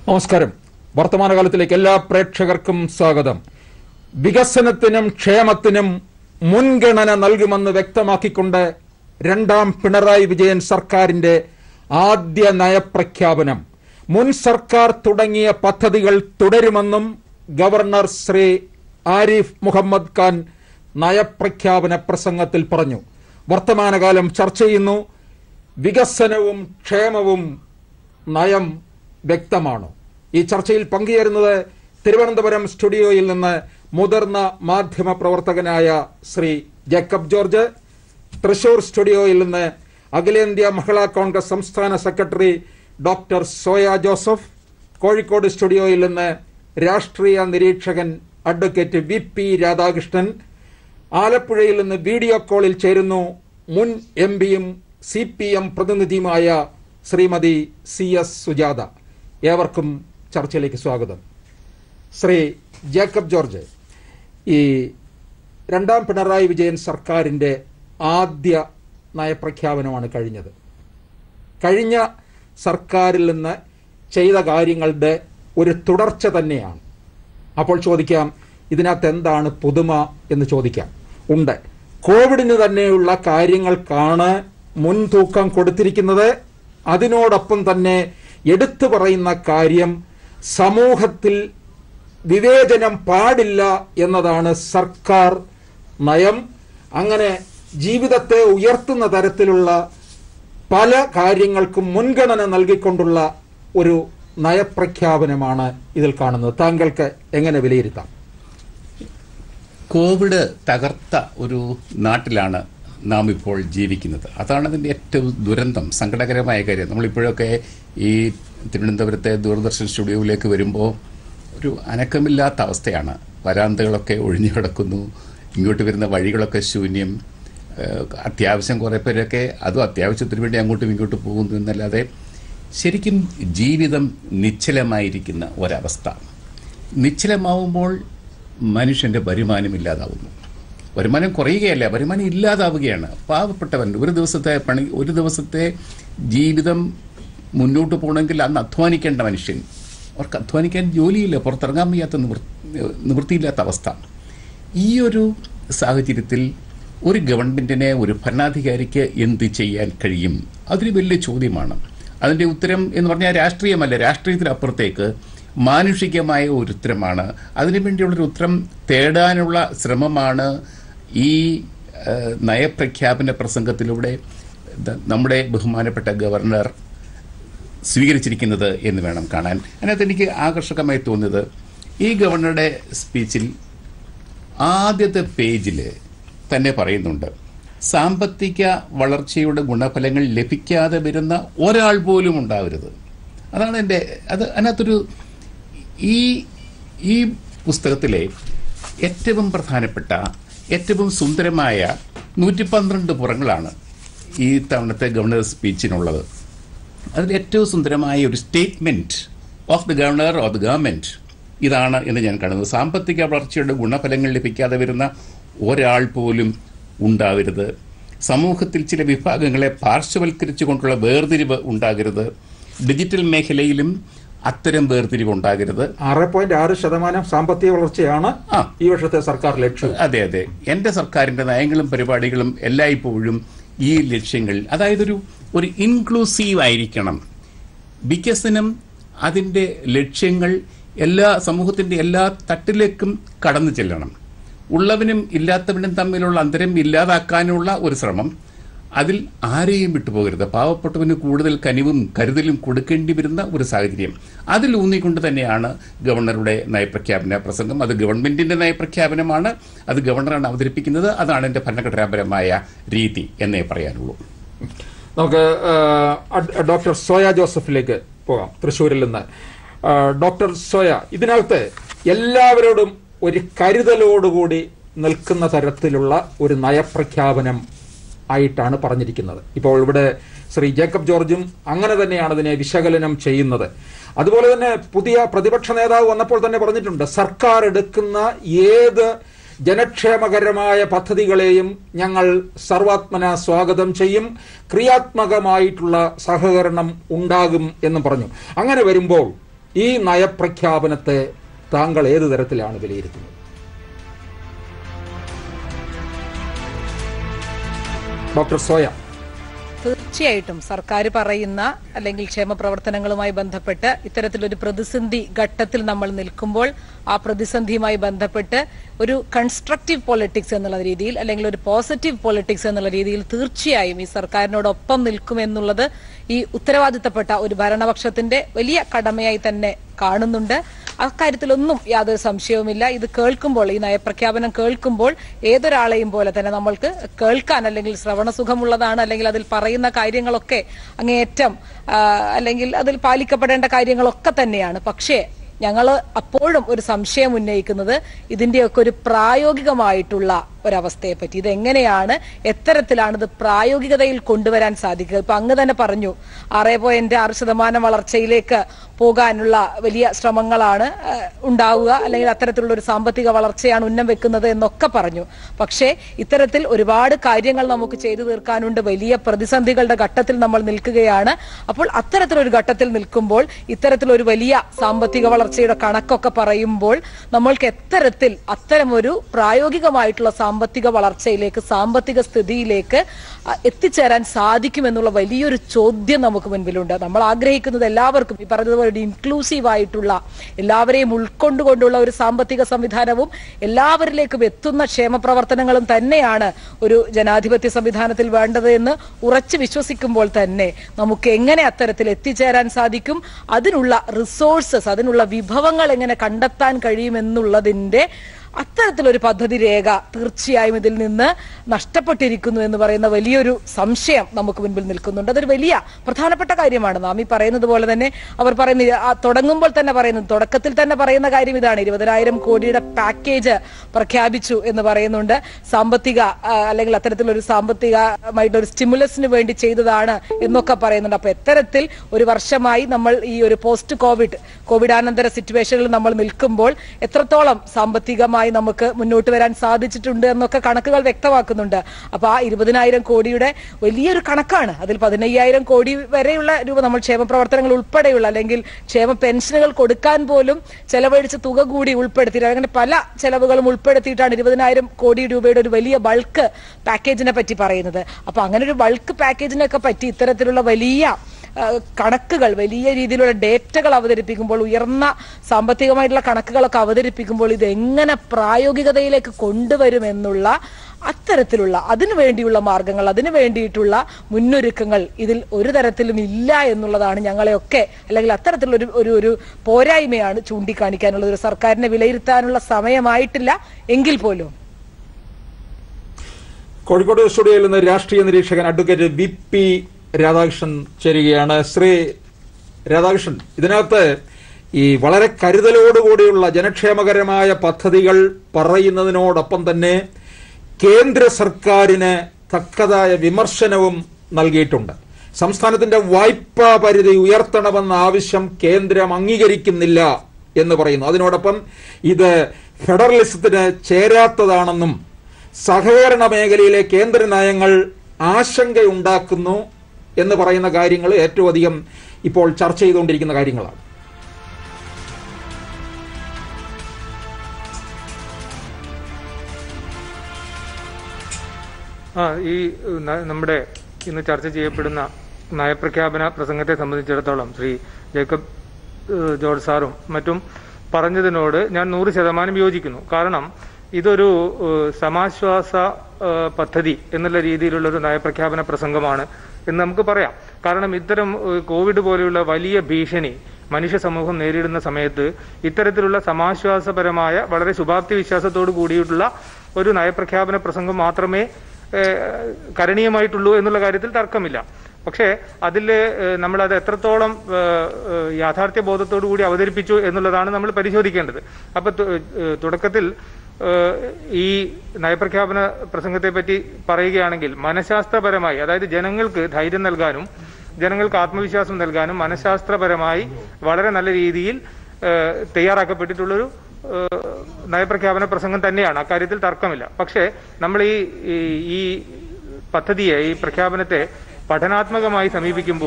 നമസ്കാരം വർത്തമാനകാലത്തിലേക്ക് എല്ലാ പ്രേക്ഷകർക്കും സ്വാഗതം വികസനത്തിനും ക്ഷേമത്തിനും മുൻഗണന നൽകുമെന്ന് വ്യക്തമാക്കിക്കൊണ്ട് രണ്ടാം പിണറായി വിജയൻ സർക്കാരിന്റെ ആദ്യ നയപ്രഖ്യാപനം മുൻ സർക്കാർ തുടങ്ങിയ പദ്ധതികൾ തുടരുമെന്നും ഗവർണർ ശ്രീ ആരിഫ് മുഹമ്മദ് ഖാൻ നയപ്രഖ്യാപന പ്രസംഗത്തിൽ പറഞ്ഞു വർത്തമാനകാലം ചർച്ച ചെയ്യുന്നു വികസനവും ക്ഷേമവും നയം വ്യക്തമാണ് ഈ ചർച്ചയിൽ പങ്കുചേരുന്നത് തിരുവനന്തപുരം സ്റ്റുഡിയോയിൽ നിന്ന് മുതിർന്ന മാധ്യമ പ്രവർത്തകനായ ശ്രീ ജേക്കബ് ജോർജ് തൃശൂർ സ്റ്റുഡിയോയിൽ നിന്ന് അഖിലേന്ത്യാ മഹിളാ കോൺഗ്രസ് സംസ്ഥാന സെക്രട്ടറി ഡോക്ടർ സോയ ജോസഫ് കോഴിക്കോട് സ്റ്റുഡിയോയിൽ നിന്ന് രാഷ്ട്രീയ നിരീക്ഷകൻ അഡ്വക്കേറ്റ് വി പി രാധാകൃഷ്ണൻ ആലപ്പുഴയിൽ നിന്ന് വീഡിയോ കോളിൽ ചേരുന്നു മുൻ എം പിയും സി പി എം പ്രതിനിധിയുമായ ശ്രീമതി സി എസ് സുജാത ഏവർക്കും ചർച്ചയിലേക്ക് സ്വാഗതം ശ്രീ ജേക്കബ് ജോർജ് ഈ രണ്ടാം പിണറായി വിജയൻ സർക്കാരിൻ്റെ ആദ്യ നയപ്രഖ്യാപനമാണ് കഴിഞ്ഞത് കഴിഞ്ഞ സർക്കാരിൽ നിന്ന് ചെയ്ത കാര്യങ്ങളുടെ ഒരു തുടർച്ച തന്നെയാണ് അപ്പോൾ ചോദിക്കാം ഇതിനകത്ത് എന്താണ് പുതുമ എന്ന് ചോദിക്കാം ഉണ്ട് കോവിഡിന് തന്നെയുള്ള കാര്യങ്ങൾക്കാണ് മുൻതൂക്കം കൊടുത്തിരിക്കുന്നത് അതിനോടൊപ്പം തന്നെ എടുത്തു പറയുന്ന കാര്യം സമൂഹത്തിൽ വിവേചനം പാടില്ല എന്നതാണ് സർക്കാർ നയം അങ്ങനെ ജീവിതത്തെ ഉയർത്തുന്ന തരത്തിലുള്ള പല കാര്യങ്ങൾക്കും മുൻഗണന നൽകിക്കൊണ്ടുള്ള ഒരു നയപ്രഖ്യാപനമാണ് ഇതിൽ കാണുന്നത് താങ്കൾക്ക് എങ്ങനെ വിലയിരുത്താം കോവിഡ് തകർത്ത ഒരു നാട്ടിലാണ് നാം ഇപ്പോൾ ജീവിക്കുന്നത് അതാണ് അതിൻ്റെ ഏറ്റവും ദുരന്തം സങ്കടകരമായ കാര്യം നമ്മളിപ്പോഴൊക്കെ ഈ തിരുവനന്തപുരത്തെ ദൂരദർശൻ സ്റ്റുഡിയോയിലേക്ക് വരുമ്പോൾ ഒരു അനക്കമില്ലാത്ത അവസ്ഥയാണ് വരാന്തകളൊക്കെ ഒഴിഞ്ഞു കിടക്കുന്നു ഇങ്ങോട്ട് വരുന്ന വഴികളൊക്കെ ശൂന്യം ഏഹ് അത്യാവശ്യം കുറേ പേരൊക്കെ അതും അത്യാവശ്യത്തിന് വേണ്ടി അങ്ങോട്ടും ഇങ്ങോട്ടും പോകുന്നു എന്നല്ലാതെ ശരിക്കും ജീവിതം നിശ്ചലമായിരിക്കുന്ന ഒരവസ്ഥ നിശ്ചലമാവുമ്പോൾ മനുഷ്യൻ്റെ വരുമാനം ഇല്ലാതാവുന്നു വരുമാനം കുറയുകയല്ല വരുമാനം ഇല്ലാതാവുകയാണ് പാവപ്പെട്ടവൻ ഒരു ദിവസത്തെ പണി ഒരു ദിവസത്തെ ജീവിതം മുന്നോട്ട് പോകണമെങ്കിൽ അന്ന് അധ്വാനിക്കേണ്ട മനുഷ്യൻ അവർക്ക് അധ്വാനിക്കാൻ ജോലിയില്ല പുറത്തിറങ്ങാൻ വയ്യാത്ത നിവൃ- നിവൃത്തിയില്ലാത്ത അവസ്ഥ ഈ ഒരു സാഹചര്യത്തിൽ ഒരു ഗവൺമെന്റിനെ ഒരു ഭരണാധികാരിക്ക് എന്ത് ചെയ്യാൻ കഴിയും അതൊരു വലിയ ചോദ്യമാണ് അതിന്റെ ഉത്തരം എന്ന് പറഞ്ഞാൽ രാഷ്ട്രീയമല്ല രാഷ്ട്രീയത്തിനപ്പുറത്തേക്ക് മാനുഷികമായ ഒരു ഉത്തരമാണ് അതിനുവേണ്ടിയുള്ളൊരു ഉത്തരം തേടാനുള്ള ശ്രമമാണ് ഈ ഏഹ്, നയപ്രഖ്യാപന പ്രസംഗത്തിലൂടെ ദ- നമ്മുടെ ബഹുമാനപ്പെട്ട ഗവർണർ സ്വീകരിച്ചിരിക്കുന്നത് എന്ന് വേണം കാണാൻ അതിനകത്ത് എനിക്ക് ആകർഷകമായി തോന്നിയത് ഈ ഗവർണറുടെ സ്പീച്ചിൽ ആദ്യത്തെ പേജിൽ തന്നെ പറയുന്നുണ്ട് സാമ്പത്തിക വളർച്ചയുടെ ഗുണഫലങ്ങൾ ലഭിക്കാതെ വരുന്ന ഒരാൾ പോലും ഉണ്ടാവരുത് അതാണ് എൻ്റെ അത് അതിനകത്തൊരു ഈ ഈ പുസ്തകത്തിലെ ഏറ്റവും പ്രധാനപ്പെട്ട ഏറ്റവും സുന്ദരമായ നൂറ്റി പന്ത്രണ്ട് പുറങ്ങളാണ് ഈ തവണത്തെ ഗവർണർ സ്പീച്ചിനുള്ളത് അതിൽ ഏറ്റവും സുന്ദരമായ ഒരു statement of the governor of the government ഇതാണ് എന്ന് ഞാൻ കാണുന്നത് സാമ്പത്തിക വളർച്ചയുടെ ഗുണഫലങ്ങൾ ലഭിക്കാതെ വരുന്ന ഒരാൾ പോലും ഉണ്ടാവരുത് സമൂഹത്തിൽ ചില വിഭാഗങ്ങളെ പാർശ്വവൽക്കരിച്ചുകൊണ്ടുള്ള വേർതിരിവ് ഉണ്ടാകരുത് ഡിജിറ്റൽ മേഖലയിലും അത്തരം വേർതിരിവ് ഉണ്ടാകരുത് ആറ് പോയിന്റ് ആറ് ശതമാനം സാമ്പത്തിക വളർച്ചയാണ് ആ. ഈ വർഷത്തെ സർക്കാർ ലക്ഷ്യം അതെ അതെ എൻ്റെ സർക്കാരിൻ്റെ നയങ്ങളും പരിപാടികളും എല്ലായ്പ്പോഴും ഈ ലക്ഷ്യങ്ങൾ അതായത് ഒരു ഒരു ഇൻക്ലൂസീവ് ആയിരിക്കണം വികസനം അതിൻ്റെ ലക്ഷ്യങ്ങൾ എല്ലാ സമൂഹത്തിൻ്റെ എല്ലാ തട്ടിലേക്കും കടന്നു ചെല്ലണം ഉള്ളവനും ഇല്ലാത്തവനും തമ്മിലുള്ള അന്തരം ഇല്ലാതാക്കാനുള്ള ഒരു ശ്രമം അതിൽ ആരെയും വിട്ടുപോകരുത് പാവപ്പെട്ടവന് കൂടുതൽ കനിവും കരുതലും കൊടുക്കേണ്ടി വരുന്ന ഒരു സാഹചര്യം അതിൽ ഊന്നിക്കൊണ്ട് തന്നെയാണ് ഗവർണറുടെ നയപ്രഖ്യാപന പ്രസംഗം അത് ഗവൺമെന്റിന്റെ നയപ്രഖ്യാപനമാണ് അത് ഗവർണറാണ് അവതരിപ്പിക്കുന്നത് അതാണ് എൻ്റെ ഭരണഘടനാപരമായ രീതി എന്നേ പറയാനുള്ളൂ നമുക്ക് ആ, അഡ്- ഡോക്ടർ സോയ ജോസഫിലേക്ക് പോകാം തൃശ്ശൂരിൽ നിന്ന് ആ, ഡോക്ടർ സോയ ഇതിനകത്ത് എല്ലാവരോടും ഒരു കരുതലോടുകൂടി നിൽക്കുന്ന തരത്തിലുള്ള ഒരു നയപ്രഖ്യാപനം ആയിട്ടാണ് പറഞ്ഞിരിക്കുന്നത് ഇപ്പോൾ ഇവിടെ ശ്രീ ജേക്കബ് ജോർജും അങ്ങനെ തന്നെയാണ് അതിനെ വിശകലനം ചെയ്യുന്നത് അതുപോലെ തന്നെ പുതിയ പ്രതിപക്ഷ നേതാവ് വന്നപ്പോൾ തന്നെ പറഞ്ഞിട്ടുണ്ട് സർക്കാർ എടുക്കുന്ന ഏത് ജനക്ഷേമകരമായ പദ്ധതികളെയും ഞങ്ങൾ സർവാത്മന സ്വാഗതം ചെയ്യും ക്രിയാത്മകമായിട്ടുള്ള സഹകരണം ഉണ്ടാകും എന്ന് പറഞ്ഞു അങ്ങനെ വരുമ്പോൾ ഈ നയപ്രഖ്യാപനത്തെ താങ്കൾ ഏതു തരത്തിലാണ് വിലയിരുത്തുന്നത് ഡോക്ടർ സോയ തീർച്ചയായിട്ടും സർക്കാർ പറയുന്ന അല്ലെങ്കിൽ ക്ഷേമ പ്രവർത്തനങ്ങളുമായി ബന്ധപ്പെട്ട് ഇത്തരത്തിലൊരു പ്രതിസന്ധി ഘട്ടത്തിൽ നമ്മൾ നിൽക്കുമ്പോൾ ആ പ്രതിസന്ധിയുമായി ബന്ധപ്പെട്ട് ഒരു കൺസ്ട്രക്റ്റീവ് പൊളിറ്റിക്സ് എന്നുള്ള രീതിയിൽ അല്ലെങ്കിൽ ഒരു പോസിറ്റീവ് പൊളിറ്റിക്സ് എന്നുള്ള രീതിയിൽ തീർച്ചയായും ഈ സർക്കാരിനോടൊപ്പം നിൽക്കുമെന്നുള്ളത് ഈ ഉത്തരവാദിത്തപ്പെട്ട ഒരു ഭരണപക്ഷത്തിന്റെ വലിയ കടമയായി തന്നെ കാണുന്നുണ്ട് അക്കാര്യത്തിലൊന്നും യാതൊരു സംശയവുമില്ല ഇത് കേൾക്കുമ്പോൾ ഈ നയപ്രഖ്യാപനം കേൾക്കുമ്പോൾ ഏതൊരാളെയും പോലെ തന്നെ നമ്മൾക്ക് കേൾക്കാൻ അല്ലെങ്കിൽ ശ്രവണസുഖമുള്ളതാണ് അല്ലെങ്കിൽ അതിൽ പറയുന്ന കാര്യങ്ങളൊക്കെ അങ്ങേയറ്റം ആ, അല്ലെങ്കിൽ അതിൽ പാലിക്കപ്പെടേണ്ട കാര്യങ്ങളൊക്കെ തന്നെയാണ് പക്ഷേ ഞങ്ങൾ അപ്പോഴും ഒരു സംശയം ഉന്നയിക്കുന്നത് ഇതിന്റെയൊക്കെ ഒരു പ്രായോഗികമായിട്ടുള്ള ഒരവസ്ഥയെ പറ്റി ഇത് എങ്ങനെയാണ് എത്തരത്തിലാണ് ഇത് പ്രായോഗികതയിൽ കൊണ്ടുവരാൻ സാധിക്കുക ഇപ്പൊ അങ്ങ് തന്നെ പറഞ്ഞു ആറ് പോയിന്റ് ആറ് ശതമാനം വളർച്ചയിലേക്ക് പോകാനുള്ള വലിയ ശ്രമങ്ങളാണ് ആ, ഉണ്ടാവുക അല്ലെങ്കിൽ അത്തരത്തിലുള്ള ഒരു സാമ്പത്തിക വളർച്ചയാണ് ഉന്നം വെക്കുന്നത് എന്നൊക്കെ പറഞ്ഞു പക്ഷേ ഇത്തരത്തിൽ ഒരുപാട് കാര്യങ്ങൾ നമുക്ക് ചെയ്തു തീർക്കാനുണ്ട് വലിയ പ്രതിസന്ധികളുടെ ഘട്ടത്തിൽ നമ്മൾ നിൽക്കുകയാണ് അപ്പോൾ അത്തരത്തിലൊരു ഘട്ടത്തിൽ നിൽക്കുമ്പോൾ ഇത്തരത്തിലൊരു വലിയ സാമ്പത്തിക വളർച്ചയുടെ കണക്കൊക്കെ പറയുമ്പോൾ നമ്മൾക്ക് എത്തരത്തിൽ അത്തരമൊരു പ്രായോഗികമായിട്ടുള്ള സാമ്പത്തിക വളർച്ചയിലേക്ക് സാമ്പത്തിക സ്ഥിതിയിലേക്ക് ആ, എത്തിച്ചേരാൻ സാധിക്കുമെന്നുള്ള വലിയൊരു ചോദ്യം നമുക്ക് മുൻപിലുണ്ട് നമ്മൾ ആഗ്രഹിക്കുന്നത് എല്ലാവർക്കും ഈ പറഞ്ഞതുപോലെ ഒരു ഇൻക്ലൂസീവ് ആയിട്ടുള്ള എല്ലാവരെയും ഉൾക്കൊണ്ടുകൊണ്ടുള്ള ഒരു സാമ്പത്തിക സംവിധാനവും എല്ലാവരിലേക്കും എത്തുന്ന ക്ഷേമ പ്രവർത്തനങ്ങളും തന്നെയാണ് ഒരു ജനാധിപത്യ സംവിധാനത്തിൽ വേണ്ടത് എന്ന് ഉറച്ചു വിശ്വസിക്കുമ്പോൾ തന്നെ നമുക്ക് എങ്ങനെ അത്തരത്തിൽ എത്തിച്ചേരാൻ സാധിക്കും അതിനുള്ള റിസോഴ്സസ് അതിനുള്ള വിഭവങ്ങൾ എങ്ങനെ കണ്ടെത്താൻ കഴിയുമെന്നുള്ളതിന്റെ അത്തരത്തിലൊരു പദ്ധതി രേഖ തീർച്ചയായും ഇതിൽ നിന്ന് നഷ്ടപ്പെട്ടിരിക്കുന്നു എന്ന് പറയുന്ന വലിയൊരു സംശയം നമുക്ക് മുൻപിൽ നിൽക്കുന്നുണ്ട് അതൊരു വലിയ പ്രധാനപ്പെട്ട കാര്യമാണ് നാം ഈ പറയുന്നത് പോലെ തന്നെ അവർ പറയുന്ന ആ തുടങ്ങുമ്പോൾ തന്നെ പറയുന്നത് തുടക്കത്തിൽ തന്നെ പറയുന്ന കാര്യം ഇതാണ് ഇരുപതിനായിരം കോടിയുടെ പാക്കേജ് പ്രഖ്യാപിച്ചു എന്ന് പറയുന്നുണ്ട് സാമ്പത്തിക ആ, അല്ലെങ്കിൽ അത്തരത്തിലൊരു സാമ്പത്തികമായിട്ട് ഒരു സ്റ്റിമുലസിന് വേണ്ടി ചെയ്തതാണ് എന്നൊക്കെ പറയുന്നുണ്ട് അപ്പൊ എത്തരത്തിൽ ഒരു വർഷമായി നമ്മൾ ഈ ഒരു പോസ്റ്റ് കോവിഡ് കോവിഡാനന്തര സിറ്റുവേഷനിൽ നമ്മൾ നിൽക്കുമ്പോൾ എത്രത്തോളം സാമ്പത്തികമായി നമുക്ക് മുന്നോട്ട് വരാൻ സാധിച്ചിട്ടുണ്ട് എന്നൊക്കെ കണക്കുകൾ വ്യക്തമാക്കുന്നുണ്ട് അപ്പൊ ആ ഇരുപതിനായിരം കോടിയുടെ വലിയൊരു കണക്കാണ് അതിൽ പതിനയ്യായിരം കോടി വരെയുള്ള രൂപ നമ്മൾ ക്ഷേമ പ്രവർത്തനങ്ങൾ ഉൾപ്പെടെയുള്ള അല്ലെങ്കിൽ ക്ഷേമ പെൻഷനുകൾ കൊടുക്കാൻ പോലും ചെലവഴിച്ച തുക കൂടി ഉൾപ്പെടുത്തി അങ്ങനെ പല ചെലവുകളും ഉൾപ്പെടുത്തിയിട്ടാണ് ഇരുപതിനായിരം കോടി രൂപയുടെ ഒരു വലിയ ബൾക്ക് പാക്കേജിനെ പറ്റി പറയുന്നത് അപ്പൊ അങ്ങനെ ഒരു ബൾക്ക് പാക്കേജിനൊക്കെ പറ്റി ഇത്തരത്തിലുള്ള വലിയ ആ, കണക്കുകൾ വലിയ രീതിയിലുള്ള ഡേറ്റകൾ അവതരിപ്പിക്കുമ്പോൾ ഉയർന്ന സാമ്പത്തികമായിട്ടുള്ള കണക്കുകളൊക്കെ അവതരിപ്പിക്കുമ്പോൾ ഇത് എങ്ങനെ പ്രായോഗികതയിലേക്ക് കൊണ്ടുവരുമെന്നുള്ള അത്തരത്തിലുള്ള അതിനു വേണ്ടിയുള്ള മാർഗങ്ങൾ അതിനു വേണ്ടിയിട്ടുള്ള മുന്നൊരുക്കങ്ങൾ ഇതിൽ ഒരു തരത്തിലും ഇല്ല എന്നുള്ളതാണ് ഞങ്ങളെയൊക്കെ അല്ലെങ്കിൽ അത്തരത്തിലുള്ള ഒരു ഒരു ഒരു പോരായ്മയാണ് ചൂണ്ടിക്കാണിക്കാനുള്ളത് ഒരു സർക്കാരിനെ വിലയിരുത്താനുള്ള സമയമായിട്ടില്ല എങ്കിൽ പോലും കോഴിക്കോട് സ്റ്റുഡിയോയിൽ നിന്ന് രാഷ്ട്രീയ നിരീക്ഷകൻ അഡ്വക്കേറ്റ് വി പി രാധാകൃഷ്ണൻ ചേരുകയാണ് ശ്രീ രാധാകൃഷ്ണൻ ഇതിനകത്ത് ഈ വളരെ കരുതലോടുകൂടിയുള്ള ജനക്ഷേമകരമായ പദ്ധതികൾ പറയുന്നതിനോടൊപ്പം തന്നെ കേന്ദ്ര സർക്കാരിന് തക്കതായ വിമർശനവും നൽകിയിട്ടുണ്ട് സംസ്ഥാനത്തിന്റെ വായ്പാ പരിധി ഉയർത്തണമെന്ന ആവശ്യം കേന്ദ്രം അംഗീകരിക്കുന്നില്ല എന്ന് പറയുന്നു അതിനോടൊപ്പം ഇത് ഫെഡറലിസത്തിന് ചേരാത്തതാണെന്നും സഹകരണ മേഖലയിലെ കേന്ദ്ര നയങ്ങൾ ആശങ്കയുണ്ടാക്കുന്നു എന്ന് പറയുന്ന കാര്യങ്ങൾ ഏറ്റവും അധികം ഇപ്പോൾ ചർച്ച ചെയ്തുകൊണ്ടിരിക്കുന്ന കാര്യങ്ങളാണ് ആ ഈ ഏഹ്, ന- നമ്മുടെ ഇന്ന് ചർച്ച ചെയ്യപ്പെടുന്ന നയപ്രഖ്യാപന പ്രസംഗത്തെ സംബന്ധിച്ചിടത്തോളം ശ്രീ ജേക്കബ് ഏഹ്, ജോർജ് സാറും മറ്റും പറഞ്ഞതിനോട് ഞാൻ നൂറ് ശതമാനം യോജിക്കുന്നു കാരണം ഇതൊരു ഏഹ്, സമാശ്വാസ ഏഹ്, പദ്ധതി എന്നുള്ള രീതിയിലുള്ള ഒരു നയപ്രഖ്യാപന പ്രസംഗമാണ് എന്ന് നമുക്ക് പറയാം കാരണം ഇത്തരം ഏഹ്, കോവിഡ് പോലെയുള്ള വലിയ ഭീഷണി മനുഷ്യ സമൂഹം നേരിടുന്ന സമയത്ത് ഇത്തരത്തിലുള്ള സമാശ്വാസപരമായ വളരെ ശുഭാപ്തി വിശ്വാസത്തോട് കൂടിയിട്ടുള്ള ഒരു നയപ്രഖ്യാപന പ്രസംഗം മാത്രമേ ഏഹ്, കരണീയമായിട്ടുള്ളൂ എന്നുള്ള കാര്യത്തിൽ തർക്കമില്ല പക്ഷേ അതിൽ നമ്മൾ അത് എത്രത്തോളം ഏഹ്, ഏഹ്, യാഥാർത്ഥ്യ ബോധത്തോടു കൂടി അവതരിപ്പിച്ചു എന്നുള്ളതാണ് നമ്മൾ പരിശോധിക്കേണ്ടത് അപ്പൊ തു- ഏഹ്, തുടക്കത്തിൽ ഏഹ്, ഈ നയപ്രഖ്യാപന പ്രസംഗത്തെ പറ്റി പറയുകയാണെങ്കിൽ മനഃശാസ്ത്രപരമായി അതായത് ജനങ്ങൾക്ക് ധൈര്യം നൽകാനും ജനങ്ങൾക്ക് ആത്മവിശ്വാസം നൽകാനും മനഃശാസ്ത്രപരമായി വളരെ നല്ല രീതിയിൽ ഏഹ്, തയ്യാറാക്കപ്പെട്ടിട്ടുള്ളൊരു ഏഹ്, നയപ്രഖ്യാപന പ്രസംഗം തന്നെയാണ് അക്കാര്യത്തിൽ തർക്കമില്ല പക്ഷേ നമ്മൾ ഈ ഈ- ഈ പദ്ധതിയെ ഈ പ്രഖ്യാപനത്തെ പഠനാത്മകമായി സമീപിക്കുമ്പോൾ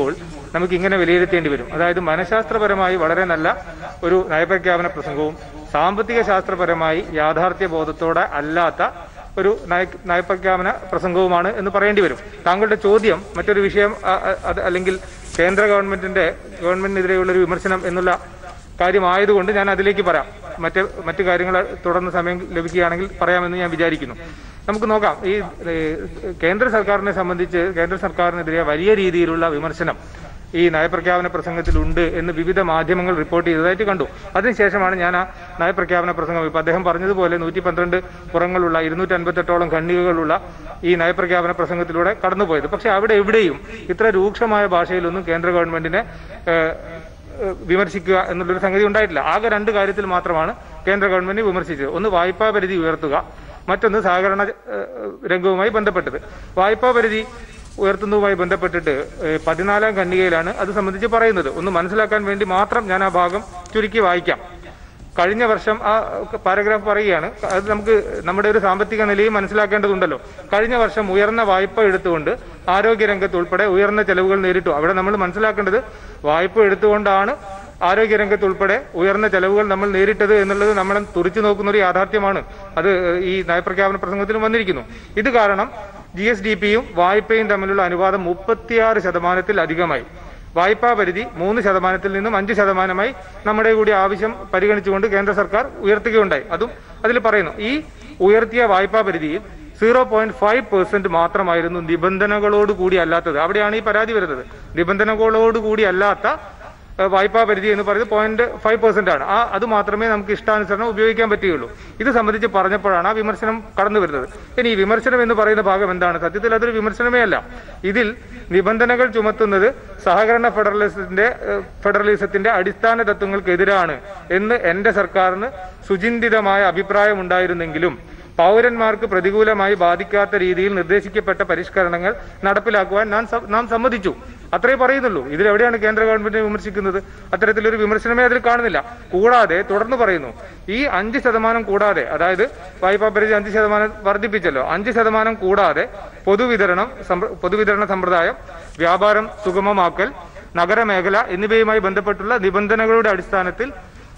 നമുക്ക് ഇങ്ങനെ വിലയിരുത്തേണ്ടി വരും അതായത് മനഃശാസ്ത്രപരമായി വളരെ നല്ല ഒരു നയപ്രഖ്യാപന പ്രസംഗവും സാമ്പത്തിക ശാസ്ത്രപരമായി യാഥാർത്ഥ്യ ബോധത്തോടെ അല്ലാത്ത ഒരു നയ നയപ്രഖ്യാപന പ്രസംഗവുമാണ് എന്ന് പറയേണ്ടി വരും താങ്കളുടെ ചോദ്യം മറ്റൊരു വിഷയം ആ, ആ, അത് അല്ലെങ്കിൽ കേന്ദ്ര ഗവൺമെന്റിന്റെ ഗവൺമെന്റിനെതിരെയുള്ള ഒരു വിമർശനം എന്നുള്ള കാര്യമായതുകൊണ്ട് ഞാൻ അതിലേക്ക് പറയാം മറ്റ് മറ്റു കാര്യങ്ങൾ തുടർന്ന് സമയം ലഭിക്കുകയാണെങ്കിൽ പറയാമെന്ന് ഞാൻ വിചാരിക്കുന്നു നമുക്ക് നോക്കാം ഈ ഏ, കേന്ദ്ര സർക്കാരിനെ സംബന്ധിച്ച് കേന്ദ്ര സർക്കാരിനെതിരെ വലിയ രീതിയിലുള്ള വിമർശനം ഈ നയപ്രഖ്യാപന പ്രസംഗത്തിലുണ്ട് എന്ന് വിവിധ മാധ്യമങ്ങൾ റിപ്പോർട്ട് ചെയ്തതായിട്ട് കണ്ടു അതിനുശേഷമാണ് ഞാൻ ആ നയപ്രഖ്യാപന പ്രസംഗം ഇപ്പൊ അദ്ദേഹം പറഞ്ഞതുപോലെ നൂറ്റി പന്ത്രണ്ട് പുറങ്ങളുള്ള ഇരുന്നൂറ്റി അൻപത്തെട്ടോളം ഖണ്ഡികകളുള്ള ഈ നയപ്രഖ്യാപന പ്രസംഗത്തിലൂടെ കടന്നുപോയത് പക്ഷെ അവിടെ എവിടെയും ഇത്ര രൂക്ഷമായ ഭാഷയിലൊന്നും കേന്ദ്ര ഗവൺമെന്റിനെ ഏഹ്, ഏഹ്, വിമർശിക്കുക എന്നുള്ളൊരു സംഗതി ഉണ്ടായിട്ടില്ല ആകെ രണ്ട് കാര്യത്തിൽ മാത്രമാണ് കേന്ദ്ര ഗവൺമെന്റ് വിമർശിച്ചത് ഒന്ന് വായ്പാ പരിധി ഉയർത്തുക മറ്റൊന്ന് സഹകരണ ഏഹ്, രംഗവുമായി ബന്ധപ്പെട്ടത് വായ്പാ പരിധി ഉയർത്തുന്നതുമായി ബന്ധപ്പെട്ടിട്ട് ഏഹ്, പതിനാലാം ഖണ്ഡികയിലാണ് അത് സംബന്ധിച്ച് പറയുന്നത് ഒന്ന് മനസ്സിലാക്കാൻ വേണ്ടി മാത്രം ഞാൻ ആ ഭാഗം ചുരുക്കി വായിക്കാം കഴിഞ്ഞ വർഷം ആ പാരഗ്രാഫ് പറയുകയാണ് അത് നമുക്ക് നമ്മുടെ ഒരു സാമ്പത്തിക നിലയും മനസ്സിലാക്കേണ്ടതുണ്ടല്ലോ കഴിഞ്ഞ വർഷം ഉയർന്ന വായ്പ എടുത്തുകൊണ്ട് ആരോഗ്യരംഗത്ത് ഉൾപ്പെടെ ഉയർന്ന ചെലവുകൾ നേരിട്ടു അവിടെ നമ്മൾ മനസ്സിലാക്കേണ്ടത് വായ്പ എടുത്തുകൊണ്ടാണ് ആരോഗ്യരംഗത്ത് ഉൾപ്പെടെ ഉയർന്ന ചെലവുകൾ നമ്മൾ നേരിട്ടത് എന്നുള്ളത് നമ്മൾ തുറിച്ചു നോക്കുന്ന ഒരു യാഥാർത്ഥ്യമാണ് അത് ഈ നയപ്രഖ്യാപന പ്രസംഗത്തിലും വന്നിരിക്കുന്നു ഇത് കാരണം ജി എസ് ഡി പിയും വായ്പയും തമ്മിലുള്ള അനുപാതം മുപ്പത്തിയാറ് ശതമാനത്തിൽ അധികമായി വായ്പാ പരിധി മൂന്ന് ശതമാനത്തിൽ നിന്നും അഞ്ച് ശതമാനമായി നമ്മുടെ കൂടി ആവശ്യം പരിഗണിച്ചുകൊണ്ട് കേന്ദ്ര സർക്കാർ ഉയർത്തുകയുണ്ടായി അതും അതിൽ പറയുന്നു ഈ ഉയർത്തിയ വായ്പാ പരിധിയിൽ സീറോ പോയിന്റ് ഫൈവ് പെർസെന്റ് മാത്രമായിരുന്നു നിബന്ധനകളോട് കൂടി അല്ലാത്തത് അവിടെയാണ് ഈ പരാതി വരുന്നത് നിബന്ധനകളോട് കൂടി അല്ലാത്ത ഏഹ് വായ്പാ പരിധി എന്ന് പറയുന്നത് പോയിന്റ് ഫൈവ് പെർസെന്റ് ആണ് ആ അത് മാത്രമേ നമുക്ക് ഇഷ്ടാനുസരണം ഉപയോഗിക്കാൻ പറ്റുകയുള്ളൂ ഇത് സംബന്ധിച്ച് പറഞ്ഞപ്പോഴാണ് ആ വിമർശനം കടന്നു വരുന്നത് ഇനി ഈ വിമർശനം എന്ന് പറയുന്ന ഭാഗം എന്താണ് സത്യത്തിൽ അതൊരു വിമർശനമേ അല്ല ഇതിൽ നിബന്ധനകൾ ചുമത്തുന്നത് സഹകരണ ഫെഡറലിസത്തിന്റെ ഏഹ് ഫെഡറലിസത്തിന്റെ അടിസ്ഥാന തത്വങ്ങൾക്കെതിരാണ് എന്ന് എന്റെ സർക്കാരിന് സുചിന്തിതമായ അഭിപ്രായം ഉണ്ടായിരുന്നെങ്കിലും പൗരന്മാർക്ക് പ്രതികൂലമായി ബാധിക്കാത്ത രീതിയിൽ നിർദ്ദേശിക്കപ്പെട്ട പരിഷ്കരണങ്ങൾ നടപ്പിലാക്കുവാൻ നാം സ- നാം സമ്മതിച്ചു അത്രേ പറയുന്നുള്ളൂ ഇതിലെവിടെയാണ് കേന്ദ്ര ഗവൺമെന്റിനെ വിമർശിക്കുന്നത് അത്തരത്തിലൊരു വിമർശനമേ അതിൽ കാണുന്നില്ല കൂടാതെ തുടർന്ന് പറയുന്നു ഈ അഞ്ച് ശതമാനം കൂടാതെ അതായത് വായ്പാ പരിധി അഞ്ച് ശതമാനം വർദ്ധിപ്പിച്ചല്ലോ അഞ്ച് ശതമാനം കൂടാതെ പൊതുവിതരണം സമ്പ്ര- പൊതുവിതരണ സമ്പ്രദായം വ്യാപാരം സുഗമമാക്കൽ നഗരമേഖല എന്നിവയുമായി ബന്ധപ്പെട്ടുള്ള നിബന്ധനകളുടെ അടിസ്ഥാനത്തിൽ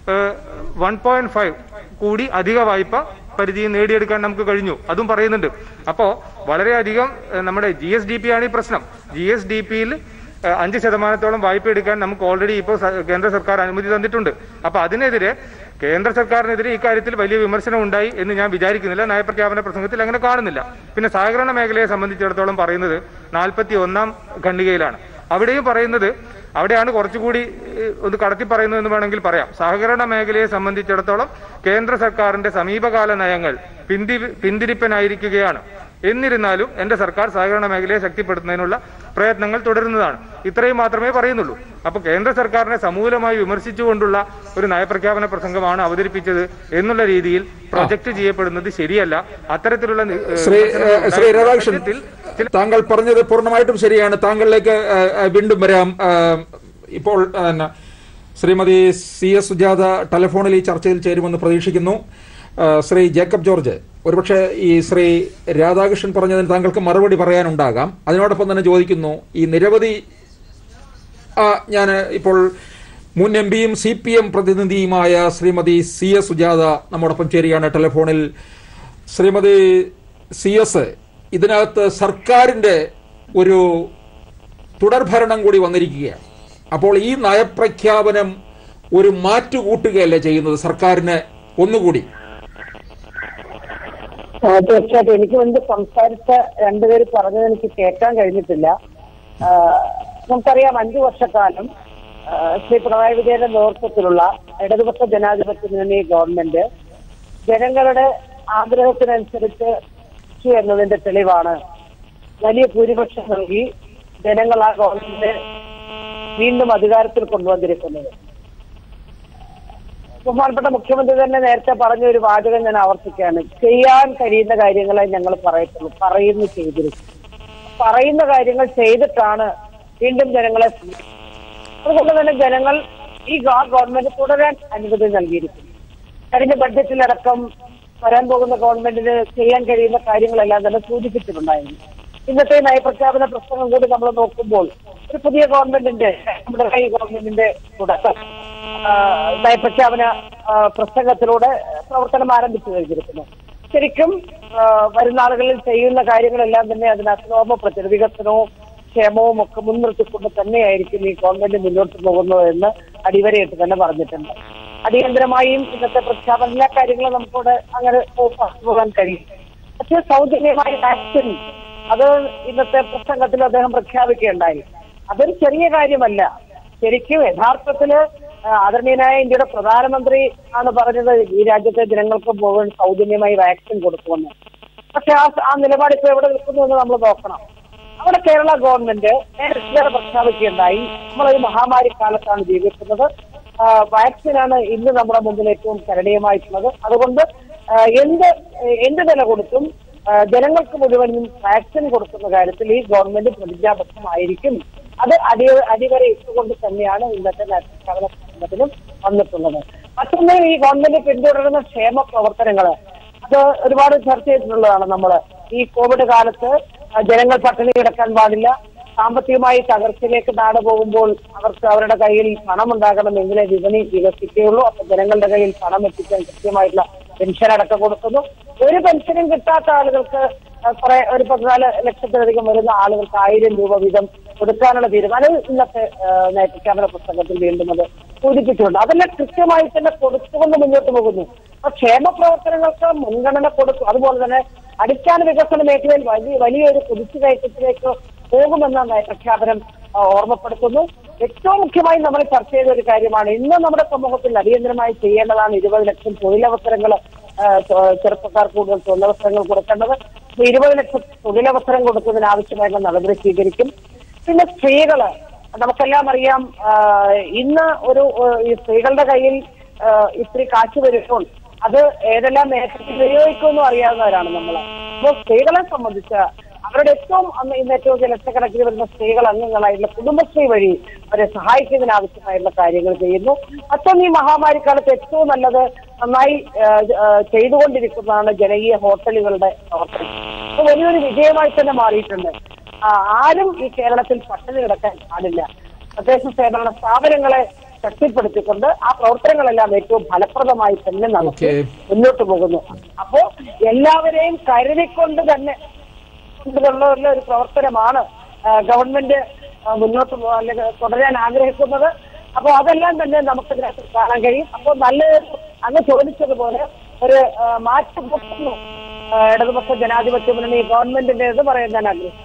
വൺ പോയിന്റ് ഫൈവ് കൂടി അധിക വായ്പ പരിധി നേടിയെടുക്കാൻ നമുക്ക് കഴിഞ്ഞു അതും പറയുന്നുണ്ട് അപ്പോ വളരെയധികം ഏഹ്, നമ്മുടെ ജി എസ് ഡി പി ആണ് ഈ പ്രശ്നം ജി എസ് ഡി പിയിൽ അഞ്ച് ശതമാനത്തോളം വായ്പ എടുക്കാൻ നമുക്ക് ഓൾറെഡി ഇപ്പോൾ സ- കേന്ദ്ര സർക്കാർ അനുമതി തന്നിട്ടുണ്ട് അപ്പൊ അതിനെതിരെ കേന്ദ്ര സർക്കാരിനെതിരെ ഇക്കാര്യത്തിൽ വലിയ വിമർശനം ഉണ്ടായി എന്ന് ഞാൻ വിചാരിക്കുന്നില്ല നയപ്രഖ്യാപന പ്രസംഗത്തിൽ അങ്ങനെ കാണുന്നില്ല പിന്നെ സഹകരണ മേഖലയെ സംബന്ധിച്ചിടത്തോളം പറയുന്നത് നാൽപ്പത്തി ഒന്നാം ഖണ്ഡികയിലാണ് അവിടെയും പറയുന്നത് അവിടെയാണ് കുറച്ചുകൂടി ഏഹ്, ഒന്ന് കടത്തി പറയുന്നത് എന്ന് വേണമെങ്കിൽ പറയാം സഹകരണ മേഖലയെ സംബന്ധിച്ചിടത്തോളം കേന്ദ്ര സർക്കാരിന്റെ സമീപകാല നയങ്ങൾ പിന്തി പിന്തിരിപ്പനായിരിക്കുകയാണ് എന്നിരുന്നാലും എന്റെ സർക്കാർ സഹകരണ മേഖലയെ ശക്തിപ്പെടുത്തുന്നതിനുള്ള പ്രയത്നങ്ങൾ തുടരുന്നതാണ് ഇത്രയും മാത്രമേ പറയുന്നുള്ളൂ അപ്പൊ കേന്ദ്ര സർക്കാരിനെ സമൂലമായി വിമർശിച്ചുകൊണ്ടുള്ള ഒരു നയപ്രഖ്യാപന പ്രസംഗമാണ് അവതരിപ്പിച്ചത് എന്നുള്ള രീതിയിൽ പ്രൊജക്ട് ചെയ്യപ്പെടുന്നത് ശരിയല്ല അത്തരത്തിലുള്ള നി- ഏഹ്, ശ്രീ വിമർശനങ്ങൾ ഏഹ്, ശ്രീ രാധാകൃഷ്ണൻ ഉണ്ടായ താങ്കൾ പറഞ്ഞത് പൂർണ്ണമായിട്ടും ശരിയാണ് താങ്കളിലേക്ക് ഏഹ്, ഏഹ്, വീണ്ടും വരാം ഏഹ്, ഇപ്പോൾ ഏഹ്, ശ്രീമതി സി എസ് സുജാത ടെലിഫോണിൽ ഈ ചർച്ചയിൽ ചേരുമെന്ന് പ്രതീക്ഷിക്കുന്നു ഏഹ്, ശ്രീ ജേക്കബ് ജോർജ് ഒരുപക്ഷെ ഈ ശ്രീ രാധാകൃഷ്ണൻ പറഞ്ഞതിന് താങ്കൾക്ക് മറുപടി പറയാനുണ്ടാകാം അതിനോടൊപ്പം തന്നെ ചോദിക്കുന്നു ഈ നിരവധി ഞാൻ ഇപ്പോൾ മുൻ എം പിയും സി പി എം പ്രതിനിധിയുമായ ശ്രീമതി സി എസ് സുജാത നമ്മോടൊപ്പം ചേരുകയാണ് ടെലിഫോണിൽ ശ്രീമതി സി എസ് ഇതിനകത്ത് സർക്കാരിന്റെ ഒരു തുടർഭരണം കൂടി വന്നിരിക്കുകയാണ് അപ്പോൾ ഈ നയപ്രഖ്യാപനം ഒരു മാറ്റുകൂട്ടുകയല്ലേ ചെയ്യുന്നത് സർക്കാരിന് ഒന്നുകൂടി ആ, തീർച്ചയായിട്ടും എനിക്ക് മുൻപ് സംസാരിച്ച രണ്ടുപേര് പറഞ്ഞത് എനിക്ക് കേൾക്കാൻ കഴിഞ്ഞിട്ടില്ല ആ, നമുക്കറിയാം അഞ്ചു വർഷക്കാലം ആ, ശ്രീ പിണറായി വിജയന്റെ നേതൃത്വത്തിലുള്ള ഇടതുപക്ഷ ജനാധിപത്യ മുന്നണി ഗവൺമെന്റ് ജനങ്ങളുടെ ആഗ്രഹത്തിനനുസരിച്ച് ച്ചു എന്നതിന്റെ തെളിവാണ് വലിയ ഭൂരിപക്ഷം നൽകി ജനങ്ങൾ ആ ഗവൺമെന്റ് വീണ്ടും അധികാരത്തിൽ കൊണ്ടുവന്നിരിക്കുന്നത് ബഹുമാനപ്പെട്ട മുഖ്യമന്ത്രി തന്നെ നേരത്തെ പറഞ്ഞ ഒരു വാചകം ഞാൻ ആവർത്തിക്കുകയാണ് ചെയ്യാൻ കഴിയുന്ന കാര്യങ്ങളെ ഞങ്ങൾ പറയത്തുള്ളൂ പറയുന്നു ചെയ്തിരിക്കും പറയുന്ന കാര്യങ്ങൾ ചെയ്തിട്ടാണ് വീണ്ടും ജനങ്ങളെ സമീപിക്കുന്നത്. അതുകൊണ്ട് തന്നെ ജനങ്ങൾ ഈ ഗവ- ഗവൺമെന്റ് തുടരാൻ അനുമതി നൽകിയിരിക്കുന്നു കഴിഞ്ഞ ബഡ്ജറ്റിലടക്കം വരാൻ പോകുന്ന ഗവൺമെന്റിന് ചെയ്യാൻ കഴിയുന്ന കാര്യങ്ങളെല്ലാം തന്നെ സൂചിപ്പിച്ചിട്ടുണ്ടായിരുന്നു ഇന്നത്തെ നയപ്രഖ്യാപന പ്രസംഗം കൂടി നമ്മൾ നോക്കുമ്പോൾ ഒരു പുതിയ ഗവൺമെന്റിന്റെ പിണറായി ഗവൺമെന്റിന്റെ തുടക്കം ആ, നയപ്രഖ്യാപന ആ, പ്രസംഗത്തിലൂടെ പ്രവർത്തനം ആരംഭിച്ചു കഴിഞ്ഞിരിക്കുന്നു ശരിക്കും ആ, വരുന്ന ആളുകളിൽ ചെയ്യുന്ന കാര്യങ്ങളെല്ലാം തന്നെ അതിനകത്ത് നോമ വികസനവും ക്ഷേമവും ഒക്കെ മുൻനിർത്തിക്കൊണ്ട് തന്നെയായിരിക്കും ഈ ഗവൺമെന്റ് മുന്നോട്ട് പോകുന്നത് എന്ന് അടിവരയിട്ട് തന്നെ പറഞ്ഞിട്ടുണ്ട് അടിയന്തരമായും ഇന്നത്തെ പ്രഖ്യാപന എല്ലാ കാര്യങ്ങളും നമുക്കിവിടെ അങ്ങനെ പോ- പോകാൻ കഴിയും പക്ഷേ സൗജന്യമായ വാക്സിൻ അത് ഇന്നത്തെ പ്രസംഗത്തിൽ അദ്ദേഹം പ്രഖ്യാപിക്കുകയുണ്ടായി അതൊരു ചെറിയ കാര്യമല്ല ശരിക്കും യഥാർത്ഥത്തില് ആ, ആദരണീയനായ ഇന്ത്യയുടെ പ്രധാനമന്ത്രി ആണ് പറഞ്ഞത് ഈ രാജ്യത്തെ ജനങ്ങൾക്ക് മുഴുവൻ സൗജന്യമായി വാക്സിൻ കൊടുക്കുമെന്ന് പക്ഷെ ആ ആ നിലപാട് ഇപ്പൊ എവിടെ നിൽക്കുന്നു എന്ന് നമ്മൾ നോക്കണം അവിടെ കേരള ഗവൺമെന്റ് നേരത്തെ പ്രഖ്യാപിക്കുകയുണ്ടായി നമ്മളൊരു മഹാമാരി കാലത്താണ് ജീവിക്കുന്നത് ആ, വാക്സിനാണ് ഇന്ന് നമ്മുടെ മുമ്പിൽ ഏറ്റവും കരണീയമായിട്ടുള്ളത് അതുകൊണ്ട് ആ, എന്ത് എന്ത് വില കൊടുത്തും ആ, ജനങ്ങൾക്ക് മുഴുവനും വാക്സിൻ കൊടുക്കുന്ന കാര്യത്തിൽ ഈ ഗവൺമെന്റ് പ്രതിജ്ഞാബദ്ധമായിരിക്കും അത് അടി അടിവരെ ഇട്ടുകൊണ്ട് തന്നെയാണ് ഇന്നത്തെ നയപ്രഖ്യാപന പ്രസംഗത്തിലും വന്നിട്ടുള്ളത് മറ്റൊന്ന് ഈ ഗവൺമെന്റ് പിന്തുടരുന്ന ക്ഷേമ പ്രവർത്തനങ്ങള് അത് ഒരുപാട് ചർച്ച ചെയ്തിട്ടുള്ളതാണ് നമ്മൾ ഈ കോവിഡ് കാലത്ത് ആ, ജനങ്ങൾ പട്ടിണി കിടക്കാൻ പാടില്ല സാമ്പത്തികമായി തകർച്ചയിലേക്ക് നാട് പോകുമ്പോൾ അവർക്ക് അവരുടെ കയ്യിൽ പണം ഉണ്ടാകണമെങ്കിലേ വിപണി വികസിക്കുകയുള്ളൂ അപ്പൊ ജനങ്ങളുടെ കയ്യിൽ പണം എത്തിക്കാൻ കൃത്യമായിട്ടുള്ള പെൻഷൻ അടക്കം കൊടുക്കുന്നു ഒരു പെൻഷനും കിട്ടാത്ത ആളുകൾക്ക് ആ, കുറെ ഒരു പതിനാല് ലക്ഷത്തിലധികം വരുന്ന ആളുകൾക്ക് ആയിരം രൂപ വീതം കൊടുക്കാനുള്ള തീരുമാനം ഇന്നത്തെ ആ, നയപ്രഖ്യാപന പുസ്തകത്തിൽ വീണ്ടും അത് സൂചിപ്പിച്ചിട്ടുണ്ട് അതെല്ലാം കൃത്യമായി തന്നെ കൊടുത്തുകൊണ്ട് മുന്നോട്ട് പോകുന്നു അപ്പൊ ക്ഷേമ പ്രവർത്തനങ്ങൾക്ക് മുൻഗണന കൊടുക്കും അതുപോലെ തന്നെ അടിസ്ഥാന വികസന മേഖലയിൽ വലിയ വലിയൊരു കുതിച്ചുകയറ്റത്തിലേക്ക് പോകുമെന്ന നയപ്രഖ്യാപനം ആ, ഓർമ്മപ്പെടുത്തുന്നു ഏറ്റവും മുഖ്യമായി നമ്മൾ ചർച്ച ചെയ്ത ഒരു കാര്യമാണ് ഇന്ന് നമ്മുടെ സമൂഹത്തിൽ അടിയന്തരമായി ചെയ്യേണ്ടതാണ് ഇരുപത് ലക്ഷം തൊഴിലവസരങ്ങൾ ചെറുപ്പക്കാർ കൂടുതൽ തൊഴിലവസരങ്ങൾ കൊടുക്കേണ്ടത് അപ്പൊ ഇരുപത് ലക്ഷം തൊഴിലവസരം കൊടുക്കുന്നതിന് ആവശ്യമായിട്ടുള്ള നടപടി സ്വീകരിക്കും പിന്നെ സ്ത്രീകള് നമുക്കെല്ലാം അറിയാം ആ, ഇന്ന് ഒരു ആ, ഈ സ്ത്രീകളുടെ കയ്യിൽ ആ, ഇത്തിരി കാശ് വരുമ്പോൾ അത് ഏതെല്ലാം മേഖലയിൽ ഉപയോഗിക്കുമെന്നും അറിയാവുന്നവരാണ് നമ്മൾ അപ്പോൾ സ്ത്രീകളെ സംബന്ധിച്ച് അവരുടെ ഏറ്റവും അന്ന് ഇന്ന് ഏറ്റവും ലക്ഷക്കണക്കിന് വരുന്ന സ്ത്രീകൾ അംഗങ്ങളായിട്ടുള്ള കുടുംബശ്രീ വഴി അവരെ സഹായിക്കുന്നതിന് ആവശ്യമായിട്ടുള്ള കാര്യങ്ങൾ ചെയ്യുന്നു മറ്റൊന്ന് ഈ മഹാമാരി കാലത്ത് ഏറ്റവും നല്ലത് നന്നായി ആ, ആ, ചെയ്തുകൊണ്ടിരിക്കുന്നതാണ് ജനകീയ ഹോട്ടലുകളുടെ പ്രവർത്തനം അത് വലിയൊരു വിജയമായി തന്നെ മാറിയിട്ടുണ്ട് ആ, ആരും ഈ കേരളത്തിൽ പട്ടിണി കിടക്കാൻ പാടില്ല തദ്ദേശ സേവന സ്ഥാപനങ്ങളെ ശക്തിപ്പെടുത്തിക്കൊണ്ട് ആ പ്രവർത്തനങ്ങളെല്ലാം ഏറ്റവും ഫലപ്രദമായി തന്നെ നമുക്ക് Okay. മുന്നോട്ട് പോകുന്നു അപ്പോ എല്ലാവരെയും കരുതിക്കൊണ്ട് തന്നെ കൊണ്ടുള്ള ഒരു പ്രവർത്തനമാണ് ആ, ഗവൺമെന്റ് ആ, മുന്നോട്ട് പോ- അല്ലെങ്കിൽ തുടരാൻ ആഗ്രഹിക്കുന്നത് അപ്പോൾ അതെല്ലാം തന്നെ നമുക്ക് ഇതിനകത്ത് കാണാൻ കഴിയും അപ്പോൾ നല്ലൊരു അങ്ങ് ചോദിച്ചതുപോലെ ഒരു ആ, മാറ്റം പൊട്ടുന്നു ഇടതുപക്ഷ ജനാധിപത്യ മുന്നണി ഗവൺമെന്റിന്റെ എന്ന് പറയാൻ ഞാൻ ആഗ്രഹിക്കുന്നു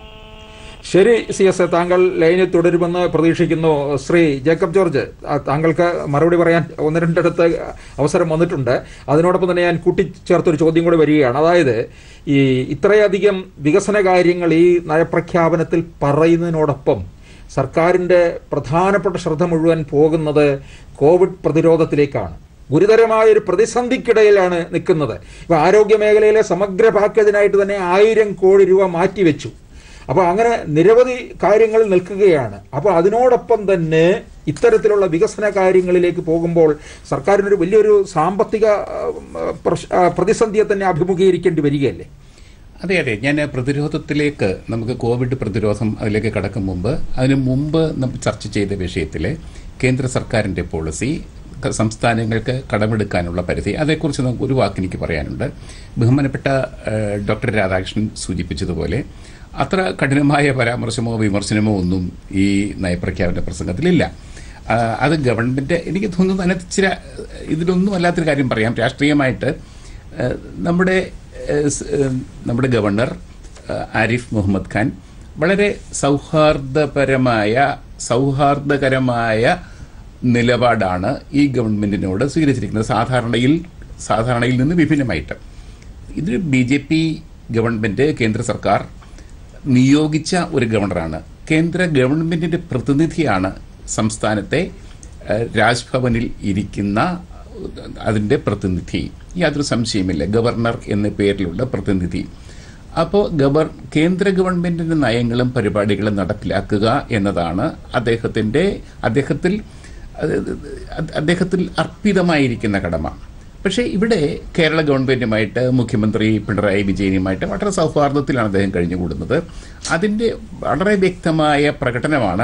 ശരി സി എസ് എ താങ്കൾ ലൈനിൽ തുടരുമെന്ന് പ്രതീക്ഷിക്കുന്നു ശ്രീ ജേക്കബ് ജോർജ് ആ, താങ്കൾക്ക് മറുപടി പറയാൻ ഒന്ന് രണ്ടിടത്ത് അവസരം വന്നിട്ടുണ്ട് അതിനോടൊപ്പം തന്നെ ഞാൻ കൂട്ടിച്ചേർത്തൊരു ചോദ്യം കൂടി വരികയാണ് അതായത് ഈ ഇത്രയധികം വികസന കാര്യങ്ങൾ ഈ നയപ്രഖ്യാപനത്തിൽ പറയുന്നതിനോടൊപ്പം സർക്കാരിന്റെ പ്രധാനപ്പെട്ട ശ്രദ്ധ മുഴുവൻ പോകുന്നത് കോവിഡ് പ്രതിരോധത്തിലേക്കാണ് ഗുരുതരമായ ഒരു പ്രതിസന്ധിക്കിടയിലാണ് നിൽക്കുന്നത് ഇപ്പൊ ആരോഗ്യ മേഖലയിലെ സമഗ്ര പാക്കേജിനായിട്ട് തന്നെ ആയിരം കോടി രൂപ മാറ്റിവെച്ചു അപ്പോൾ അങ്ങനെ നിരവധി കാര്യങ്ങൾ നിൽക്കുകയാണ് അപ്പോൾ അതിനോടൊപ്പം തന്നെ ഇത്തരത്തിലുള്ള വികസന കാര്യങ്ങളിലേക്ക് പോകുമ്പോൾ സർക്കാരിനൊരു വലിയൊരു സാമ്പത്തിക ആ, പ്രശ്- ആ, പ്രതിസന്ധിയെ തന്നെ അഭിമുഖീകരിക്കേണ്ടി വരികയല്ലേ അതെ അതെ ഞാൻ പ്രതിരോധത്തിലേക്ക് നമുക്ക് കോവിഡ് പ്രതിരോധം അതിലേക്ക് കടക്കും മുമ്പ് അതിനു മുമ്പ് നമ്മൾ ചർച്ച ചെയ്ത വിഷയത്തിൽ കേന്ദ്ര സർക്കാരിന്റെ പോളിസി ക- സംസ്ഥാനങ്ങൾക്ക് കടമെടുക്കാനുള്ള പരിധി അതേക്കുറിച്ച് നമുക്ക് ഒരു വാക്ക് എനിക്ക് പറയാനുണ്ട് ബഹുമാനപ്പെട്ട ഏഹ്, ഡോക്ടർ രാധാകൃഷ്ണൻ സൂചിപ്പിച്ചതുപോലെ അത്ര കഠിനമായ പരാമർശമോ വിമർശനമോ ഒന്നും ഈ നയപ്രഖ്യാപന പ്രസംഗത്തിലില്ല ആ, അത് ഗവൺമെന്റ് എനിക്ക് തോന്നുന്നു അതിനകത്ത് ചില ഇതിലൊന്നും അല്ലാത്തൊരു കാര്യം പറയാം രാഷ്ട്രീയമായിട്ട് ഏഹ്, നമ്മുടെ ഏഹ്, സ്- ഏഹ്, നമ്മുടെ ഗവർണർ ഏഹ്, ആരിഫ് മുഹമ്മദ് ഖാൻ വളരെ സൗഹാർദ്ദപരമായ സൗഹാർദ്ദകരമായ നിലപാടാണ് ഈ ഗവൺമെന്റിനോട് സ്വീകരിച്ചിരിക്കുന്നത് സാധാരണയിൽ സാധാരണയിൽ നിന്ന് വിഭിന്നമായിട്ട് ഇത് ബി ജെ പി ഗവൺമെന്റ് കേന്ദ്ര സർക്കാർ നിയോഗിച്ച ഒരു ഗവർണറാണ് കേന്ദ്ര ഗവൺമെന്റിന്റെ പ്രതിനിധിയാണ് സംസ്ഥാനത്തെ ഏഹ്, രാജ്ഭവനിൽ ഇരിക്കുന്ന അതിന്റെ പ്രതിനിധി യാതൊരു സംശയമില്ല ഗവർണർ എന്ന പേരിലുള്ള പ്രതിനിധി അപ്പോൾ ഗവർ കേന്ദ്ര ഗവൺമെന്റിന്റെ നയങ്ങളും പരിപാടികളും നടപ്പിലാക്കുക എന്നതാണ് അദ്ദേഹത്തിന്റെ അദ്ദേഹത്തിൽ അത് അത് അദ്ദേഹത്തിൽ അർപ്പിതമായിരിക്കുന്ന കടമ പക്ഷേ ഇവിടെ കേരള ഗവൺമെന്റുമായിട്ട് മുഖ്യമന്ത്രി പിണറായി വിജയനുമായിട്ട് വളരെ സൗഹാർദ്ദത്തിലാണ് അദ്ദേഹം കഴിഞ്ഞുകൂടുന്നത് അതിന്റെ വളരെ വ്യക്തമായ പ്രകടനമാണ്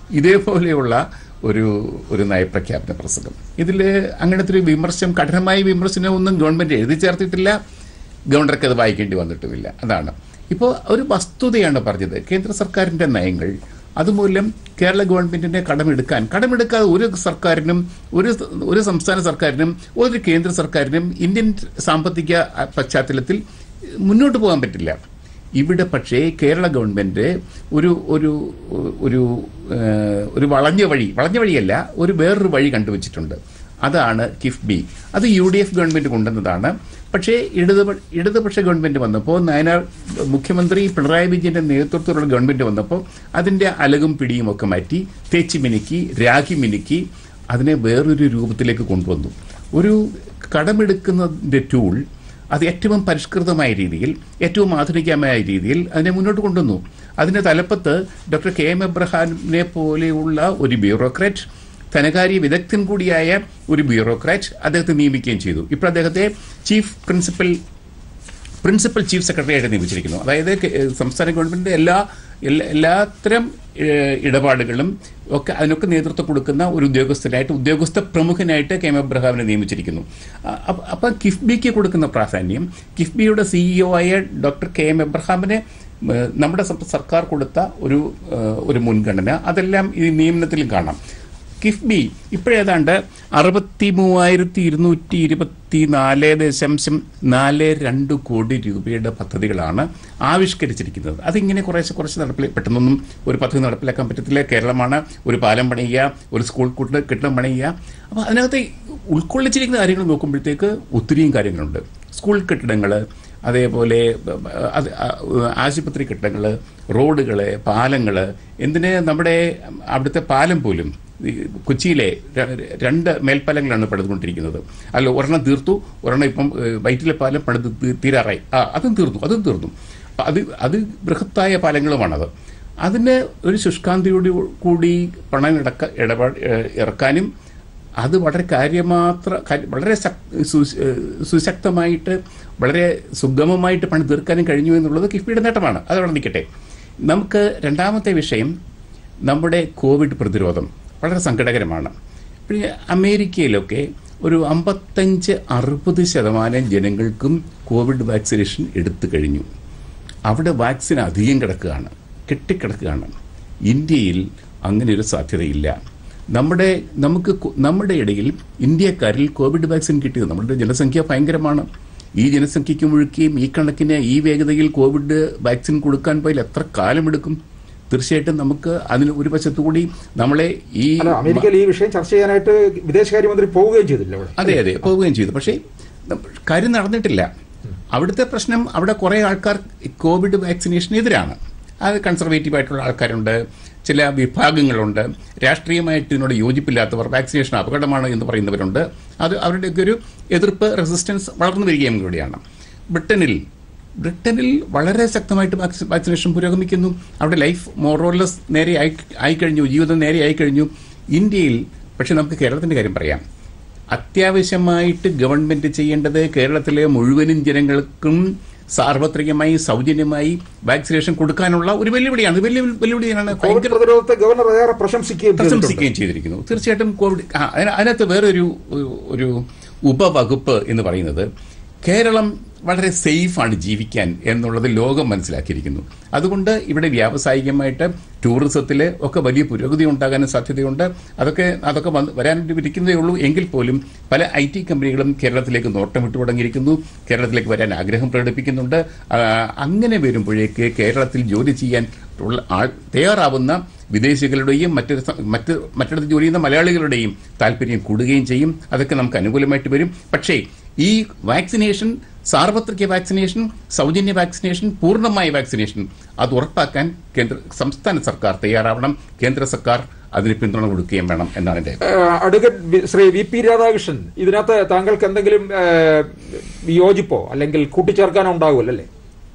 ഇതേപോലെയുള്ള ഒരു ഒരു നയപ്രഖ്യാപന പ്രസംഗം ഇതിൽ അങ്ങനത്തെ ഒരു വിമർശനം കഠിനമായ വിമർശനം ഒന്നും ഗവൺമെന്റ് എഴുതി ചേർത്തിട്ടില്ല ഗവർണർക്ക് അത് വായിക്കേണ്ടി വന്നിട്ടുമില്ല അതാണ് ഇപ്പോൾ ഒരു വസ്തുതയാണ് പറഞ്ഞത് കേന്ദ്ര സർക്കാരിന്റെ നയങ്ങൾ അതുമൂലം കേരള ഗവൺമെന്റിന്റെ കടമെടുക്കാൻ കടമെടുക്കാതെ ഒരു സർക്കാരിനും ഒരു ഒരു സംസ്ഥാന സർക്കാരിനും ഒരു കേന്ദ്ര സർക്കാരിനും ഇന്ത്യൻ സാമ്പത്തിക പശ്ചാത്തലത്തിൽ മുന്നോട്ട് പോകാൻ പറ്റില്ല ഇവിടെ പക്ഷേ കേരള ഗവൺമെന്റ് ഒരു ഒരു ഒരു ഏഹ്, ഒരു വളഞ്ഞ വഴി വളഞ്ഞ വഴിയല്ല ഒരു വേറൊരു വഴി കണ്ടുവച്ചിട്ടുണ്ട് അതാണ് കിഫ്ബി അത് യു ഡി എഫ് ഗവൺമെന്റ് കൊണ്ടുവന്നതാണ് പക്ഷേ ഇടത് ഇടതുപക്ഷ ഗവൺമെന്റ് വന്നപ്പോൾ നയനാർ മുഖ്യമന്ത്രി പിണറായി വിജയന്റെ നേതൃത്വത്തിലുള്ള ഗവൺമെന്റ് വന്നപ്പോൾ അതിന്റെ അലകും പിടിയും ഒക്കെ മാറ്റി തേച്ച് മിനുക്കി രാഗി മിനുക്കി അതിനെ വേറൊരു രൂപത്തിലേക്ക് കൊണ്ടുവന്നു ഒരു കടമെടുക്കുന്നതിന്റെ ടൂൾ അത് ഏറ്റവും പരിഷ്കൃതമായ രീതിയിൽ ഏറ്റവും ആധുനികമായ രീതിയിൽ അതിനെ മുന്നോട്ട് കൊണ്ടുവന്നു അതിന്റെ തലപ്പത്ത് ഡോക്ടർ കെ എം എബ്രഹാമിനെ പോലെയുള്ള ഒരു ബ്യൂറോക്രാറ്റ് ധനകാര്യ വിദഗ്ധൻ കൂടിയായ ഒരു ബ്യൂറോക്രാറ്റ് അദ്ദേഹത്തെ നിയമിക്കുകയും ചെയ്തു ഇപ്പോൾ അദ്ദേഹത്തെ ചീഫ് പ്രിൻസിപ്പൽ പ്രിൻസിപ്പൽ ചീഫ് സെക്രട്ടറിയായിട്ട് നിയമിച്ചിരിക്കുന്നു അതായത് കെ- ഏഹ് സംസ്ഥാന ഗവൺമെന്റിന്റെ എല്ലാ എല്ലാ എല്ലാത്തരം ഏഹ്, ഇടപാടുകളും ഒക്കെ അതിനൊക്കെ നേതൃത്വം കൊടുക്കുന്ന ഒരു ഉദ്യോഗസ്ഥനായിട്ട് ഉദ്യോഗസ്ഥ പ്രമുഖനായിട്ട് കെ എം എബ്രഹാമിനെ നിയമിച്ചിരിക്കുന്നു അ- അപ്പ- അപ്പം കിഫ്ബിക്ക് കൊടുക്കുന്ന പ്രാധാന്യം കിഫ്ബിയുടെ സിഇഒ ആയ ഡോക്ടർ കെ എം എബ്രഹാമിന് ഏഹ്, നമ്മുടെ സം- സർക്കാർ കൊടുത്ത ഒരു ഏഹ്, ഒരു മുൻഗണന അതെല്ലാം ഈ നിയമനത്തിലും കാണാം കിഫ്ബി ഇപ്പോഴേതാണ്ട് അറുപത്തി മൂവായിരത്തി ഇരുന്നൂറ്റി ഇരുപത്തി നാല് ദശാംശം നാല് രണ്ട് കോടി രൂപയുടെ പദ്ധതികളാണ് ആവിഷ്കരിച്ചിരിക്കുന്നത് അതിങ്ങനെ കുറേശ്ശെ കുറച്ച് നടപ്പിൽ പെട്ടെന്നൊന്നും ഒരു പദ്ധതി നടപ്പിലാക്കാൻ പറ്റത്തില്ല കേരളമാണ് ഒരു പാലം പണിയുക ഒരു സ്കൂൾ കുട്ടി കെട്ടിടം പണിയുക അപ്പോൾ അതിനകത്ത് ഉൾക്കൊള്ളിച്ചിരിക്കുന്ന കാര്യങ്ങൾ നോക്കുമ്പോഴത്തേക്ക് ഒത്തിരിയും കാര്യങ്ങളുണ്ട് സ്കൂൾ കെട്ടിടങ്ങൾ അതേപോലെ ബ- ബ- അത് ആ- ആശുപത്രി കെട്ടിടങ്ങൾ റോഡുകൾ പാലങ്ങൾ എന്തിന് നമ്മുടെ അവിടുത്തെ പാലം പോലും ഈ കൊച്ചിയിലെ ര- രണ്ട് മേൽപ്പാലങ്ങളാണ് പണിതുകൊണ്ടിരിക്കുന്നത് അല്ല ഒരെണ്ണം തീർത്തു ഒരെണ്ണം ഇപ്പം ഏഹ്, വൈറ്റിലെ പാലം പണിത് തീ- തീരാറായി ആ അതും തീർന്നു അതും തീർന്നു അപ്പൊ അത് അത് ബൃഹത്തായ പാലങ്ങളുമാണത് അതിന് ഒരു ശുഷ്കാന്തിയോട് കൂടി പണം ഇടക്ക ഇടപാട് ഏഹ്, ഇറക്കാനും അത് വളരെ കാര്യമാത്ര കാര്യ- വളരെ ശക്- സു- ഏഹ് സുശക്തമായിട്ട് വളരെ സുഗമമായിട്ട് പണി തീർക്കാനും കഴിഞ്ഞു എന്നുള്ളത് കിഫ്ബിയുടെ നേട്ടമാണ് അതവിടെ നിൽക്കട്ടെ നമുക്ക് രണ്ടാമത്തെ വിഷയം നമ്മുടെ കോവിഡ് പ്രതിരോധം വളരെ സങ്കടകരമാണ് പിന്നെ അമേരിക്കയിലൊക്കെ ഒരു അമ്പത്തഞ്ച് അറുപത് ശതമാനം ജനങ്ങൾക്കും കോവിഡ് വാക്സിനേഷൻ എടുത്തു കഴിഞ്ഞു അവിടെ വാക്സിൻ അധികം കിടക്കുകയാണ് കെട്ടിക്കിടക്കുകയാണ് ഇന്ത്യയിൽ അങ്ങനെ ഒരു സാധ്യതയില്ല നമ്മുടെ നമുക്ക് കോ- നമ്മുടെ ഇടയിൽ ഇന്ത്യക്കാരിൽ കോവിഡ് വാക്സിൻ കിട്ടിയത് നമ്മുടെ ജനസംഖ്യ ഭയങ്കരമാണ് ഈ ജനസംഖ്യയ്ക്ക് മുഴുക്കിയും ഈ കണക്കിന് ഈ വേഗതയിൽ കോവിഡ് വാക്സിൻ കൊടുക്കാൻ പോയാൽ എത്ര കാലമെടുക്കും തീർച്ചയായിട്ടും നമുക്ക് അതിന് ഒരു വശത്തുകൂടി നമ്മളെ ഈ അല്ല അമേരിക്കയിൽ ഈ വിഷയം ചർച്ച ചെയ്യാനായിട്ട് വിദേശകാര്യമന്ത്രി പോവുകയും ചെയ്തില്ല അവിടെ അതെ അതെ പോവുകയും ചെയ്തു പക്ഷേ ന- കാര്യം നടന്നിട്ടില്ല അവിടുത്തെ പ്രശ്നം അവിടെ കുറേ ആൾക്കാർ ഈ കോവിഡ് വാക്സിനേഷന് എതിരാണ് അത് കൺസർവേറ്റീവ് ആയിട്ടുള്ള ആൾക്കാരുണ്ട് ചില വിഭാഗങ്ങളുണ്ട് രാഷ്ട്രീയമായിട്ട് ഇതിനോട് യോജിപ്പില്ലാത്തവർ വാക്സിനേഷൻ അപകടമാണ് എന്ന് പറയുന്നവരുണ്ട് അത് അവരുടെയൊക്കെ ഒരു എതിർപ്പ് റെസിസ്റ്റൻസ് വളർന്നു വരികയും കൂടിയാണ് ബ്രിട്ടനിൽ ബ്രിട്ടനിൽ വളരെ ശക്തമായിട്ട് വാക്സി- വാക്സിനേഷൻ പുരോഗമിക്കുന്നു അവിടെ ലൈഫ് മോറോലെസ് നേരെ ആയി ആയിക്കഴിഞ്ഞു ജീവിതം നേരെ ആയിക്കഴിഞ്ഞു ഇന്ത്യയിൽ പക്ഷെ നമുക്ക് കേരളത്തിന്റെ കാര്യം പറയാം അത്യാവശ്യമായിട്ട് ഗവൺമെന്റ് ചെയ്യേണ്ടത് കേരളത്തിലെ മുഴുവനും ജനങ്ങൾക്കും സാർവത്രികമായി സൗജന്യമായി വാക്സിനേഷൻ കൊടുക്കാനുള്ള ഒരു വെല്ലുവിളിയാണ് വെല്ലു വെല്ലുവിളിയാണ് കോവിഡ് ഭയങ്കര പ്രതിരോധത്തെ ഗവർണർ ഏറെ പ്രശംസിക്കുകയും ചെയ്തിട്ടുണ്ട്. പ്രശംസിക്കുകയും ചെയ്തിരിക്കുന്നു തീർച്ചയായിട്ടും കോവിഡ് ആ, അതിന- അതിനകത്ത് വേറൊരു ഒരു- ഒരു ഉപവകുപ്പ് എന്ന് പറയുന്നത് കേരളം വളരെ സേഫാണ് ജീവിക്കാൻ എന്നുള്ളത് ലോകം മനസ്സിലാക്കിയിരിക്കുന്നു അതുകൊണ്ട് ഇവിടെ വ്യാവസായികമായിട്ട് ടൂറിസത്തിൽ ഒക്കെ വലിയ പുരോഗതി ഉണ്ടാകാനും സാധ്യതയുണ്ട് അതൊക്കെ അതൊക്കെ വന്ന് വരാൻ ഇരിക്കുന്നതേ ഉള്ളൂ എങ്കിൽ പോലും പല ഐ ടി കമ്പനികളും കേരളത്തിലേക്ക് നോട്ടമിട്ട് തുടങ്ങിയിരിക്കുന്നു കേരളത്തിലേക്ക് വരാൻ ആഗ്രഹം പ്രകടിപ്പിക്കുന്നുണ്ട് ആ, അങ്ങനെ വരുമ്പോഴേക്ക് കേരളത്തിൽ ജോലി ചെയ്യാൻ ഉള്ള ആൾ തയ്യാറാവുന്ന വിദേശികളുടെയും മറ്റ് സ- മറ്റ് മറ്റിടത്ത് ജോലി ചെയ്യുന്ന മലയാളികളുടെയും താല്പര്യം കൂടുകയും ചെയ്യും അതൊക്കെ നമുക്ക് അനുകൂലമായിട്ട് വരും പക്ഷേ ഈ വാക്സിനേഷൻ സാർവത്രിക വാക്സിനേഷൻ സൗജന്യ വാക്സിനേഷൻ പൂർണ്ണമായ വാക്സിനേഷൻ അത് ഉറപ്പാക്കാൻ കേന്ദ്ര സംസ്ഥാന സർക്കാർ തയ്യാറാവണം കേന്ദ്ര സർക്കാർ അതിന് പിന്തുണ കൊടുക്കുകയും വേണം എന്നാണ് എൻ്റെ അഭിപ്രായം. ഏഹ് അഡ്വക്കേറ്റ് വി- ശ്രീ വി പി രാധാകൃഷ്ണൻ ഇതിനകത്ത് താങ്കൾക്ക് എന്തെങ്കിലും ഏഹ്, വിയോജിപ്പോ അല്ലെങ്കിൽ കൂട്ടിച്ചേർക്കാനോ ഉണ്ടാകുമല്ലോ അല്ലേ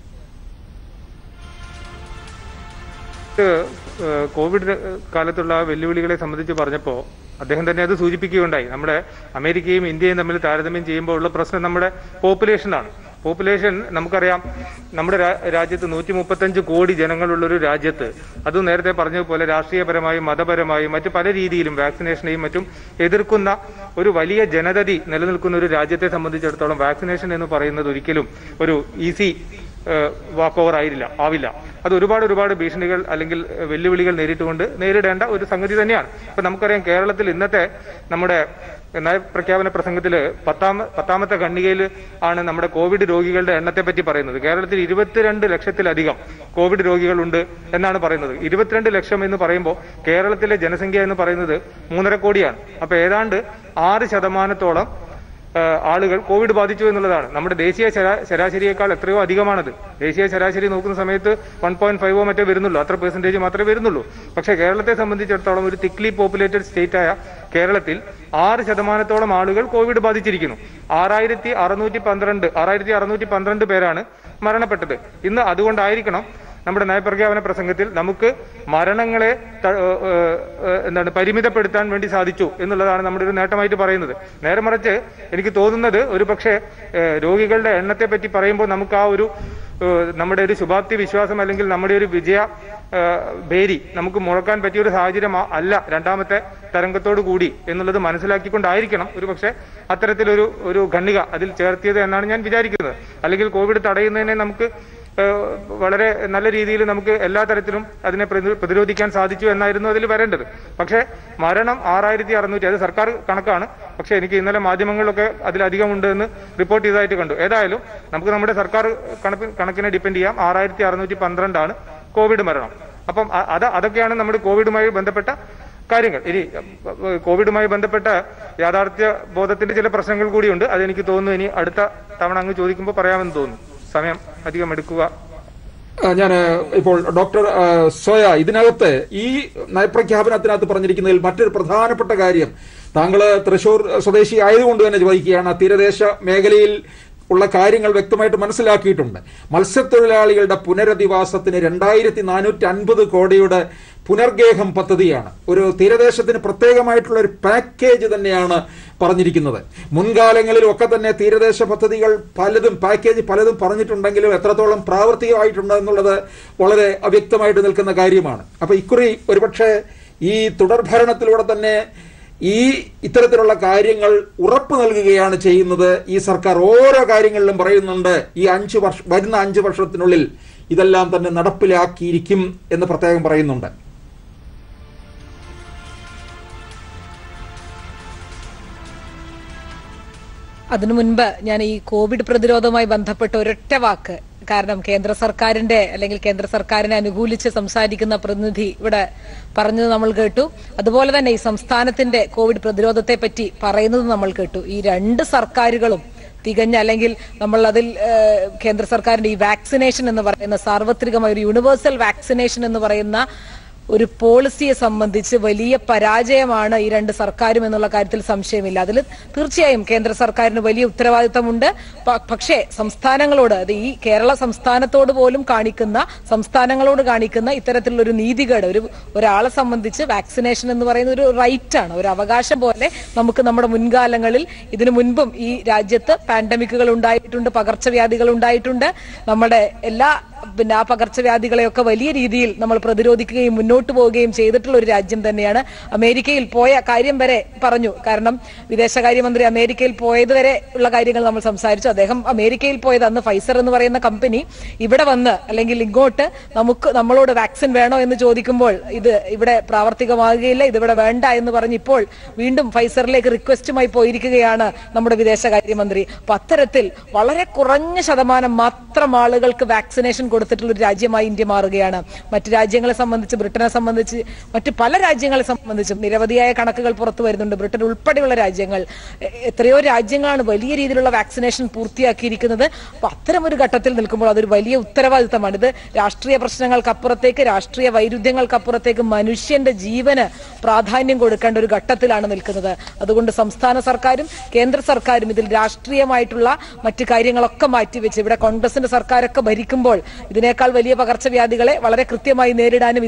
ഏഹ് കോവിഡ് കാലത്തുള്ള വെല്ലുവിളികളെ സംബന്ധിച്ച് പറഞ്ഞപ്പോൾ അദ്ദേഹം തന്നെ അത് സൂചിപ്പിക്കുകയുണ്ടായി നമ്മുടെ അമേരിക്കയും ഇന്ത്യയും തമ്മിൽ താരതമ്യം ചെയ്യുമ്പോൾ ഉള്ള പ്രശ്നം നമ്മുടെ പോപ്പുലേഷനാണ് പോപ്പുലേഷൻ നമുക്കറിയാം നമ്മുടെ രാ- രാജ്യത്ത് നൂറ്റി മുപ്പത്തഞ്ച് കോടി ജനങ്ങളുള്ള ഒരു രാജ്യത്ത് അത് നേരത്തെ പറഞ്ഞതുപോലെ രാഷ്ട്രീയപരമായും മതപരമായും മറ്റു പല രീതിയിലും വാക്സിനേഷനെയും മറ്റും എതിർക്കുന്ന ഒരു വലിയ ജനതതി നിലനിൽക്കുന്ന ഒരു രാജ്യത്തെ സംബന്ധിച്ചിടത്തോളം വാക്സിനേഷൻ എന്ന് പറയുന്നത് ഒരിക്കലും ഒരു ഈസി വാക്ക് ഓവർ ആയില്ല ആവില്ല അത് ഒരുപാട് ഒരുപാട് ഭീഷണികൾ അല്ലെങ്കിൽ ഏഹ്, വെല്ലുവിളികൾ നേരിട്ടുകൊണ്ട് നേരിടേണ്ട ഒരു സംഗതി തന്നെയാണ് ഇപ്പൊ നമുക്കറിയാം കേരളത്തിൽ ഇന്നത്തെ നമ്മുടെ നയപ്രഖ്യാപന പ്രസംഗത്തിൽ പത്താമ പത്താമത്തെ ഖണ്ഡികയിൽ ആണ് നമ്മുടെ കോവിഡ് രോഗികളുടെ എണ്ണത്തെ പറ്റി പറയുന്നത് കേരളത്തിൽ ഇരുപത്തിരണ്ട് ലക്ഷത്തിലധികം കോവിഡ് രോഗികളുണ്ട് എന്നാണ് പറയുന്നത് ഇരുപത്തിരണ്ട് ലക്ഷം എന്ന് പറയുമ്പോൾ കേരളത്തിലെ ജനസംഖ്യ എന്ന് പറയുന്നത് മൂന്നര കോടിയാണ് അപ്പൊ ഏതാണ്ട് ആറ് ശതമാനത്തോളം ഏഹ് ആളുകൾ കോവിഡ് ബാധിച്ചു എന്നുള്ളതാണ് നമ്മുടെ ദേശീയ ശരാ- ശരാശരിയേക്കാൾ എത്രയോ അധികമാണത് ദേശീയ ശരാശരി നോക്കുന്ന സമയത്ത് വൺ പോയിന്റ് ഫൈവോ മറ്റോ വരുന്നുള്ളൂ അത്ര പെർസെന്റേജ് മാത്രമേ വരുന്നുള്ളൂ പക്ഷേ കേരളത്തെ സംബന്ധിച്ചിടത്തോളം ഒരു തിക്ലി പോപ്പുലേറ്റഡ് സ്റ്റേറ്റ് ആയ കേരളത്തിൽ ആറ് ശതമാനത്തോളം ആളുകൾ കോവിഡ് ബാധിച്ചിരിക്കുന്നു ആറായിരത്തി അറുന്നൂറ്റി പന്ത്രണ്ട് ആറായിരത്തി അറുന്നൂറ്റി പന്ത്രണ്ട് പേരാണ് മരണപ്പെട്ടത് ഇന്ന് അതുകൊണ്ടായിരിക്കണം നമ്മുടെ നയപ്രഖ്യാപന പ്രസംഗത്തിൽ നമുക്ക് മരണങ്ങളെ ത- ഏഹ് ഏഹ് ഏഹ് എന്താണ് പരിമിതപ്പെടുത്താൻ വേണ്ടി സാധിച്ചു എന്നുള്ളതാണ് നമ്മുടെ ഒരു നേട്ടമായിട്ട് പറയുന്നത് നേരെ മറിച്ച് എനിക്ക് തോന്നുന്നത് ഒരു പക്ഷേ ഏഹ് രോഗികളുടെ എണ്ണത്തെ പറ്റി പറയുമ്പോൾ നമുക്ക് ആ ഒരു ഏഹ് നമ്മുടെ ഒരു ശുഭാപ്തി വിശ്വാസം അല്ലെങ്കിൽ നമ്മുടെ ഒരു വിജയ ഏഹ് ഭേരി നമുക്ക് മുഴക്കാൻ പറ്റിയ ഒരു സാഹചര്യം ആ- അല്ല രണ്ടാമത്തെ തരംഗത്തോടു കൂടി എന്നുള്ളത് മനസ്സിലാക്കിക്കൊണ്ടായിരിക്കണം ഒരു പക്ഷേ അത്തരത്തിലൊരു ഒരു ഖണ്ഡിക അതിൽ ചേർത്തിയത് എന്നാണ് ഞാൻ വിചാരിക്കുന്നത് അല്ലെങ്കിൽ കോവിഡ് തടയുന്നതിനെ നമുക്ക് ഏഹ് വളരെ നല്ല രീതിയിൽ നമുക്ക് എല്ലാ തരത്തിലും അതിനെ പ്രതി- പ്രതിരോധിക്കാൻ സാധിച്ചു എന്നായിരുന്നു അതിൽ വരേണ്ടത് പക്ഷേ മരണം ആറായിരത്തി അറുന്നൂറ്റി അത് സർക്കാർ കണക്കാണ് പക്ഷേ എനിക്ക് ഇന്നലെ മാധ്യമങ്ങളിലൊക്കെ അതിലധികം ഉണ്ട് എന്ന് റിപ്പോർട്ട് ചെയ്തതായിട്ട് കണ്ടു ഏതായാലും നമുക്ക് നമ്മുടെ സർക്കാർ കണക്ക് കണക്കിനെ ഡിപ്പെൻഡ് ചെയ്യാം ആറായിരത്തി അറുന്നൂറ്റി പന്ത്രണ്ടാണ് കോവിഡ് മരണം അപ്പം അ- അത് അതൊക്കെയാണ് നമ്മുടെ കോവിഡുമായി ബന്ധപ്പെട്ട കാര്യങ്ങൾ ഇനി ഏഹ്, കോവിഡുമായി ബന്ധപ്പെട്ട യാഥാർത്ഥ്യ ബോധത്തിന്റെ ചില പ്രശ്നങ്ങൾ കൂടിയുണ്ട് അതെനിക്ക് തോന്നുന്നു ഇനി അടുത്ത തവണ അങ്ങ് ചോദിക്കുമ്പോൾ പറയാമെന്ന് തോന്നുന്നു സമയം അധികം എടുക്കുക ഞാൻ ഇപ്പോൾ ഡോക്ടർ ആ, സോയ ഇതിനകത്ത് ഈ നയപ്രഖ്യാപനത്തിനകത്ത് പറഞ്ഞിരിക്കുന്നതിൽ മറ്റൊരു പ്രധാനപ്പെട്ട കാര്യം താങ്കൾ തൃശൂർ സ്വദേശി ആയതുകൊണ്ട് തന്നെ ചോദിക്കുകയാണ് തീരദേശ മേഖലയിൽ ഉള്ള കാര്യങ്ങൾ വ്യക്തമായിട്ട് മനസ്സിലാക്കിയിട്ടുണ്ട് മത്സ്യത്തൊഴിലാളികളുടെ പുനരധിവാസത്തിന് രണ്ടായിരത്തി നാനൂറ്റി അൻപത് കോടിയുടെ പുനർഗേഹം പദ്ധതിയാണ് ഒരു തീരദേശത്തിന് പ്രത്യേകമായിട്ടുള്ള ഒരു പാക്കേജ് തന്നെയാണ് പറഞ്ഞിരിക്കുന്നത് മുൻകാലങ്ങളിലും ഒക്കെ തന്നെ തീരദേശ പദ്ധതികൾ പലതും പാക്കേജ് പലതും പറഞ്ഞിട്ടുണ്ടെങ്കിലും എത്രത്തോളം പ്രാവർത്തികമായിട്ടുണ്ട് എന്നുള്ളത് വളരെ അവ്യക്തമായിട്ട് നിൽക്കുന്ന കാര്യമാണ് അപ്പൊ ഇക്കുറി ഒരുപക്ഷെ ഈ തുടർഭരണത്തിലൂടെ തന്നെ ഈ ഇത്തരത്തിലുള്ള കാര്യങ്ങൾ ഉറപ്പ് നൽകുകയാണ് ചെയ്യുന്നത് ഈ സർക്കാർ ഓരോ കാര്യങ്ങളിലും പറയുന്നുണ്ട് ഈ അഞ്ച് വർഷം വരുന്ന അഞ്ച് വർഷത്തിനുള്ളിൽ ഇതെല്ലാം തന്നെ നടപ്പിലാക്കിയിരിക്കും എന്ന് പ്രത്യേകം പറയുന്നുണ്ട് അതിനു മുൻപ് ഞാൻ ഈ കോവിഡ് പ്രതിരോധവുമായി ബന്ധപ്പെട്ട ഒരൊറ്റ വാക്ക് കാരണം കേന്ദ്ര സർക്കാരിന്റെ അല്ലെങ്കിൽ കേന്ദ്ര സർക്കാരിനെ അനുകൂലിച്ച് സംസാരിക്കുന്ന പ്രതിനിധി ഇവിടെ പറഞ്ഞത് നമ്മൾ കേട്ടു അതുപോലെ തന്നെ ഈ സംസ്ഥാനത്തിന്റെ കോവിഡ് പ്രതിരോധത്തെ പറ്റി പറയുന്നത് നമ്മൾ കേട്ടു ഈ രണ്ട് സർക്കാരുകളും തികഞ്ഞ അല്ലെങ്കിൽ നമ്മൾ അതിൽ ഏഹ്, കേന്ദ്ര സർക്കാരിന്റെ ഈ വാക്സിനേഷൻ എന്ന് പറയുന്ന സാർവത്രികമായ ഒരു യൂണിവേഴ്സൽ വാക്സിനേഷൻ എന്ന് പറയുന്ന ഒരു പോളിസിയെ സംബന്ധിച്ച് വലിയ പരാജയമാണ് ഈ രണ്ട് സർക്കാരും എന്നുള്ള കാര്യത്തിൽ സംശയമില്ല അതിൽ തീർച്ചയായും കേന്ദ്ര സർക്കാരിന് വലിയ ഉത്തരവാദിത്തമുണ്ട് പ- പക്ഷേ സംസ്ഥാനങ്ങളോട് അത് ഈ കേരള സംസ്ഥാനത്തോട് പോലും കാണിക്കുന്ന സംസ്ഥാനങ്ങളോട് കാണിക്കുന്ന ഇത്തരത്തിലുള്ള ഒരു നീതികേട് ഒരു ഒരാളെ സംബന്ധിച്ച് വാക്സിനേഷൻ എന്ന് പറയുന്ന ഒരു റൈറ്റ് ആണ് ഒരു അവകാശം പോലെ നമുക്ക് നമ്മുടെ മുൻകാലങ്ങളിൽ ഇതിനു മുൻപും ഈ രാജ്യത്ത് പാൻഡമിക്കുകൾ ഉണ്ടായിട്ടുണ്ട് പകർച്ചവ്യാധികൾ ഉണ്ടായിട്ടുണ്ട് നമ്മുടെ എല്ലാ പിന്നെ ആ പകർച്ചവ്യാധികളെയൊക്കെ വലിയ രീതിയിൽ നമ്മൾ പ്രതിരോധിക്കുകയും മുന്നോട്ട് പോവുകയും ചെയ്തിട്ടുള്ള ഒരു രാജ്യം തന്നെയാണ് അമേരിക്കയിൽ പോയ കാര്യം വരെ പറഞ്ഞു കാരണം വിദേശകാര്യമന്ത്രി അമേരിക്കയിൽ പോയത് വരെ ഉള്ള കാര്യങ്ങൾ നമ്മൾ സംസാരിച്ചു അദ്ദേഹം അമേരിക്കയിൽ പോയത് അന്ന് ഫൈസർ എന്ന് പറയുന്ന കമ്പനി ഇവിടെ വന്ന് അല്ലെങ്കിൽ ഇങ്ങോട്ട് നമുക്ക് നമ്മളോട് വാക്സിൻ വേണോ എന്ന് ചോദിക്കുമ്പോൾ ഇത് ഇവിടെ പ്രാവർത്തികമാകുകയില്ല ഇതിവിടെ വേണ്ട എന്ന് പറഞ്ഞ് ഇപ്പോൾ വീണ്ടും ഫൈസറിലേക്ക് റിക്വസ്റ്റുമായി പോയിരിക്കുകയാണ് നമ്മുടെ വിദേശകാര്യമന്ത്രി അപ്പൊ അത്തരത്തിൽ വളരെ കുറഞ്ഞ ശതമാനം മാത്രം ആളുകൾക്ക് വാക്സിനേഷൻ കൊടുത്തിട്ടുള്ള ഒരു രാജ്യമായി ഇന്ത്യ മാറുകയാണ് മറ്റു രാജ്യങ്ങളെ സംബന്ധിച്ച് ബ്രിട്ടനെ സംബന്ധിച്ച് മറ്റു പല രാജ്യങ്ങളെ സംബന്ധിച്ചും നിരവധിയായ കണക്കുകൾ പുറത്തു വരുന്നുണ്ട് ബ്രിട്ടൻ ഉൾപ്പെടെയുള്ള രാജ്യങ്ങൾ എ- എത്രയോ രാജ്യങ്ങളാണ് വലിയ രീതിയിലുള്ള വാക്സിനേഷൻ പൂർത്തിയാക്കിയിരിക്കുന്നത് അപ്പൊ അത്തരം ഒരു ഘട്ടത്തിൽ നിൽക്കുമ്പോൾ അതൊരു വലിയ ഉത്തരവാദിത്തമാണ് ഇത് രാഷ്ട്രീയ പ്രശ്നങ്ങൾക്കപ്പുറത്തേക്ക് രാഷ്ട്രീയ വൈരുദ്ധ്യങ്ങൾക്കപ്പുറത്തേക്ക് മനുഷ്യന്റെ ജീവന് പ്രാധാന്യം കൊടുക്കേണ്ട ഒരു ഘട്ടത്തിലാണ് നിൽക്കുന്നത് അതുകൊണ്ട് സംസ്ഥാന സർക്കാരും കേന്ദ്ര സർക്കാരും ഇതിൽ രാഷ്ട്രീയമായിട്ടുള്ള മറ്റു കാര്യങ്ങളൊക്കെ മാറ്റിവെച്ച് ഇവിടെ കോൺഗ്രസിന്റെ സർക്കാരൊക്കെ ഭരിക്കുമ്പോൾ ഇതിനേക്കാൾ വലിയ പകർച്ചവ്യാധികളെ വളരെ കൃത്യമായി നേരിടാനും ഇതിനേക്കാൾ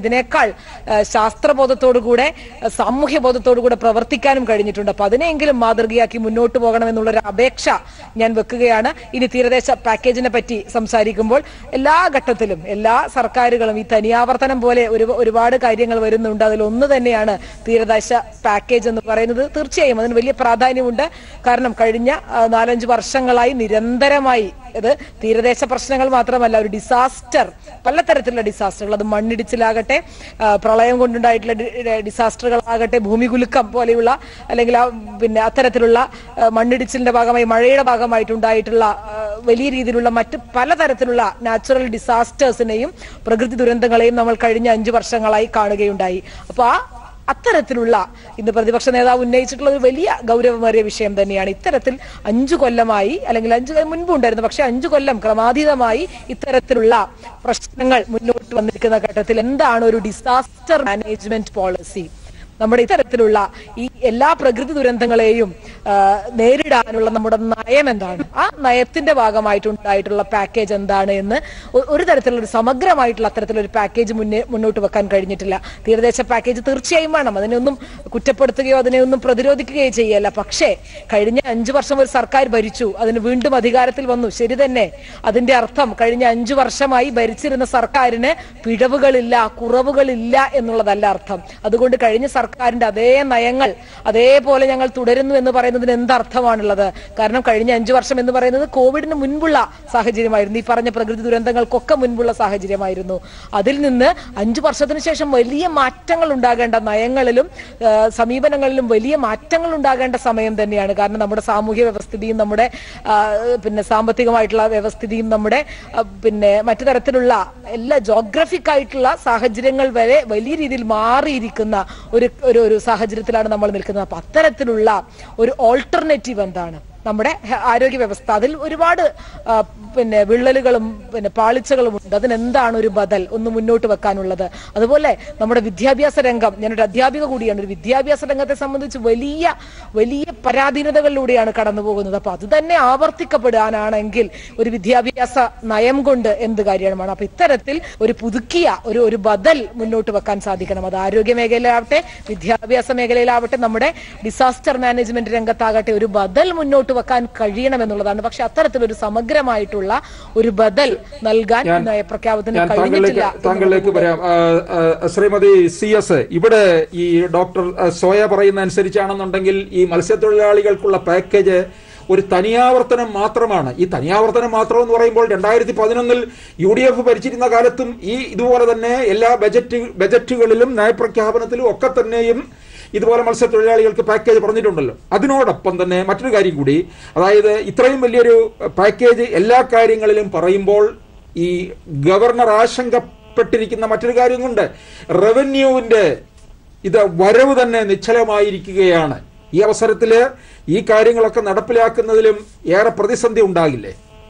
അതിനേക്കാൾ ആ, ശാസ്ത്രബോധത്തോടുകൂടെ ആ, സാമൂഹ്യ ബോധത്തോടുകൂടെ പ്രവർത്തിക്കാനും കഴിഞ്ഞിട്ടുണ്ട് അപ്പൊ അതിനെങ്കിലും മാതൃകയാക്കി മുന്നോട്ട് പോകണമെന്നുള്ള ഒരു അപേക്ഷ ഞാൻ വെക്കുകയാണ് ഇനി തീരദേശ പാക്കേജിനെ പറ്റി സംസാരിക്കുമ്പോൾ എല്ലാ ഘട്ടത്തിലും എല്ലാ സർക്കാരുകളും ഈ തനിയാവർത്തനം പോലെ ഒരു ഒരുപാട് കാര്യങ്ങൾ വരുന്നുണ്ട് അതിൽ ഒന്ന് തന്നെയാണ് തീരദേശ പാക്കേജ് എന്ന് പറയുന്നത് തീർച്ചയായും അതിന് വലിയ പ്രാധാന്യമുണ്ട് കാരണം കഴിഞ്ഞ ആ, നാലഞ്ച് വർഷങ്ങളായി നിരന്തരമായി ഇത് തീരദേശ പ്രശ്നങ്ങൾ മാത്രമല്ല ഒരു ഡിസാസ്റ്റർ പലതരത്തിലുള്ള ഡിസാസ്റ്ററുകൾ അത് മണ്ണിടിച്ചിലാകട്ടെ ആ, പ്രളയം കൊണ്ടുണ്ടായിട്ടുള്ള ഡി- ഡി- ഡിസാസ്റ്ററുകളാകട്ടെ ഭൂമികുലുക്കം പോലെയുള്ള അല്ലെങ്കിൽ ആ പിന്നെ അത്തരത്തിലുള്ള ആ, മണ്ണിടിച്ചിലിന്റെ ഭാഗമായി മഴയുടെ ഭാഗമായിട്ടുണ്ടായിട്ടുള്ള ആ, വലിയ രീതിയിലുള്ള മറ്റ് പലതരത്തിലുള്ള നാച്ചുറൽ ഡിസാസ്റ്റേഴ്സിനെയും പ്രകൃതി ദുരന്തങ്ങളെയും നമ്മൾ കഴിഞ്ഞ അഞ്ചു വർഷങ്ങളായി കാണുകയുണ്ടായി അപ്പൊ ആ അത്തരത്തിലുള്ള ഇന്ന് പ്രതിപക്ഷ നേതാവ് ഉന്നയിച്ചിട്ടുള്ള ഒരു വലിയ ഗൗരവമേറിയ വിഷയം തന്നെയാണ് ഇത്തരത്തിൽ അഞ്ചു കൊല്ലമായി അല്ലെങ്കിൽ അഞ്ചു കൊല്ലം മുൻപ് ഉണ്ടായിരുന്നു പക്ഷെ അഞ്ചു കൊല്ലം ക്രമാതീതമായി ഇത്തരത്തിലുള്ള പ്രശ്നങ്ങൾ മുന്നോട്ട് വന്നിരിക്കുന്ന ഘട്ടത്തിൽ എന്താണ് ഒരു ഡിസാസ്റ്റർ മാനേജ്മെന്റ് പോളിസി നമ്മുടെ ഇത്തരത്തിലുള്ള ഈ എല്ലാ പ്രകൃതി ദുരന്തങ്ങളെയും ആ, നേരിടാനുള്ള നമ്മുടെ നയം എന്താണ് ആ നയത്തിന്റെ ഭാഗമായിട്ടുണ്ടായിട്ടുള്ള പാക്കേജ് എന്താണ് എന്ന് ഒ- ഒരു തരത്തിലുള്ള ഒരു സമഗ്രമായിട്ടുള്ള അത്തരത്തിലൊരു പാക്കേജ് മുന്നേ മുന്നോട്ട് വെക്കാൻ കഴിഞ്ഞിട്ടില്ല തീരദേശ പാക്കേജ് തീർച്ചയായും വേണം അതിനെയൊന്നും കുറ്റപ്പെടുത്തുകയോ അതിനെയൊന്നും പ്രതിരോധിക്കുകയോ ചെയ്യല്ല പക്ഷേ കഴിഞ്ഞ അഞ്ചു വർഷം ഒരു സർക്കാർ ഭരിച്ചു അതിന് വീണ്ടും അധികാരത്തിൽ വന്നു ശരി തന്നെ അതിന്റെ അർത്ഥം കഴിഞ്ഞ അഞ്ചു വർഷമായി ഭരിച്ചിരുന്ന സർക്കാരിന് പിഴവുകളില്ല കുറവുകളില്ല എന്നുള്ളതല്ല അർത്ഥം അതുകൊണ്ട് കഴിഞ്ഞ സർക്കാരിന്റെ അതേ നയങ്ങൾ അതേപോലെ ഞങ്ങൾ തുടരുന്നു എന്ന് പറയുന്നതിന് എന്തർത്ഥമാണുള്ളത് കാരണം കഴിഞ്ഞ അഞ്ചു വർഷം എന്ന് പറയുന്നത് കോവിഡിന് മുൻപുള്ള സാഹചര്യമായിരുന്നു ഈ പറഞ്ഞ പ്രകൃതി ദുരന്തങ്ങൾക്കൊക്കെ മുൻപുള്ള സാഹചര്യമായിരുന്നു അതിൽ നിന്ന് അഞ്ചു വർഷത്തിന് ശേഷം വലിയ മാറ്റങ്ങൾ ഉണ്ടാകേണ്ട നയങ്ങളിലും ആ, സമീപനങ്ങളിലും വലിയ മാറ്റങ്ങൾ ഉണ്ടാകേണ്ട സമയം തന്നെയാണ് കാരണം നമ്മുടെ സാമൂഹ്യ വ്യവസ്ഥിതിയും നമ്മുടെ ആ, പിന്നെ സാമ്പത്തികമായിട്ടുള്ള വ്യവസ്ഥിതിയും നമ്മുടെ ആ, പിന്നെ മറ്റു തരത്തിലുള്ള എല്ലാ ജോഗ്രഫിക് ആയിട്ടുള്ള സാഹചര്യങ്ങൾ വരെ വലിയ രീതിയിൽ മാറിയിരിക്കുന്ന ഒരു ഒരു ഒരു സാഹചര്യത്തിലാണ് നമ്മൾ നിൽക്കുന്നത് അപ്പൊ അത്തരത്തിലുള്ള ഒരു ഓൾട്ടർനേറ്റീവ് എന്താണ് നമ്മുടെ ഹെ- ആരോഗ്യ വ്യവസ്ഥ അതിൽ ഒരുപാട് ആ, പിന്നെ വിള്ളലുകളും പിന്നെ പാളിച്ചകളും ഉണ്ട് അതിനെന്താണ് ഒരു ബദൽ ഒന്ന് മുന്നോട്ട് വെക്കാനുള്ളത് അതുപോലെ നമ്മുടെ വിദ്യാഭ്യാസ രംഗം ഞാനൊരു അധ്യാപിക കൂടിയാണ് ഒരു വിദ്യാഭ്യാസ രംഗത്തെ സംബന്ധിച്ച് വലിയ വലിയ പരാധീനതകളിലൂടെയാണ് കടന്നു പോകുന്നത് അപ്പൊ അത് തന്നെ ആവർത്തിക്കപ്പെടാനാണെങ്കിൽ ഒരു വിദ്യാഭ്യാസ നയം കൊണ്ട് എന്ത് കാര്യമാണ് അപ്പൊ ഇത്തരത്തിൽ ഒരു പുതുക്കിയ ഒരു ഒരു ബദൽ മുന്നോട്ട് വെക്കാൻ സാധിക്കണം അത് ആരോഗ്യ മേഖലയിലാവട്ടെ വിദ്യാഭ്യാസ മേഖലയിലാവട്ടെ നമ്മുടെ ഡിസാസ്റ്റർ മാനേജ്മെന്റ് രംഗത്താകട്ടെ ഒരു ബദൽ മുന്നോട്ട് വെക്കാൻ കഴിയണം എന്നുള്ളതാണ് പക്ഷെ അത്തരത്തിലൊരു സമഗ്രമായിട്ടുള്ള ഒരു ബദൽ നൽകാൻ ഞാൻ നയപ്രഖ്യാപനത്തിന് ഞാൻ താങ്കളിലേക്ക് കഴിഞ്ഞിട്ടില്ല താങ്കളിലേക്ക് വരാം ആ, ആ, ശ്രീമതി സി എസ് ഇവിടെ ഈ ഡോക്ടർ ആ, സോയ പറയുന്ന അനുസരിച്ചാണെന്നുണ്ടെങ്കിൽ ഈ മത്സ്യത്തൊഴിലാളികൾക്കുള്ള പാക്കേജ് ഒരു തനിയാവർത്തനം മാത്രമാണ് ഈ തനിയാവർത്തനം മാത്രം എന്ന് പറയുമ്പോൾ രണ്ടായിരത്തി പതിനൊന്നിൽ യു ഡി എഫ് ഭരിച്ചിരുന്ന കാലത്തും ഈ ഇതുപോലെ തന്നെ എല്ലാ ബജറ്റ് ബജറ്റുകളിലും നയപ്രഖ്യാപനത്തിലും ഒക്കെ തന്നെയും ഇതുപോലെ മത്സ്യത്തൊഴിലാളികൾക്ക് പാക്കേജ് പറഞ്ഞിട്ടുണ്ടല്ലോ അതിനോടൊപ്പം തന്നെ മറ്റൊരു കാര്യം കൂടി അതായത് ഇത്രയും വലിയൊരു പാക്കേജ് എല്ലാ കാര്യങ്ങളിലും പറയുമ്പോൾ ഈ ഗവർണർ ആശങ്കപ്പെട്ടിരിക്കുന്ന മറ്റൊരു കാര്യം കൊണ്ട് റവന്യൂവിന്റെ ഇത് വരവ് തന്നെ നിശ്ചലമായിരിക്കുകയാണ് ഈ അവസരത്തില് ഈ കാര്യങ്ങളൊക്കെ നടപ്പിലാക്കുന്നതിലും ഏറെ പ്രതിസന്ധി ഉണ്ടാകില്ലേ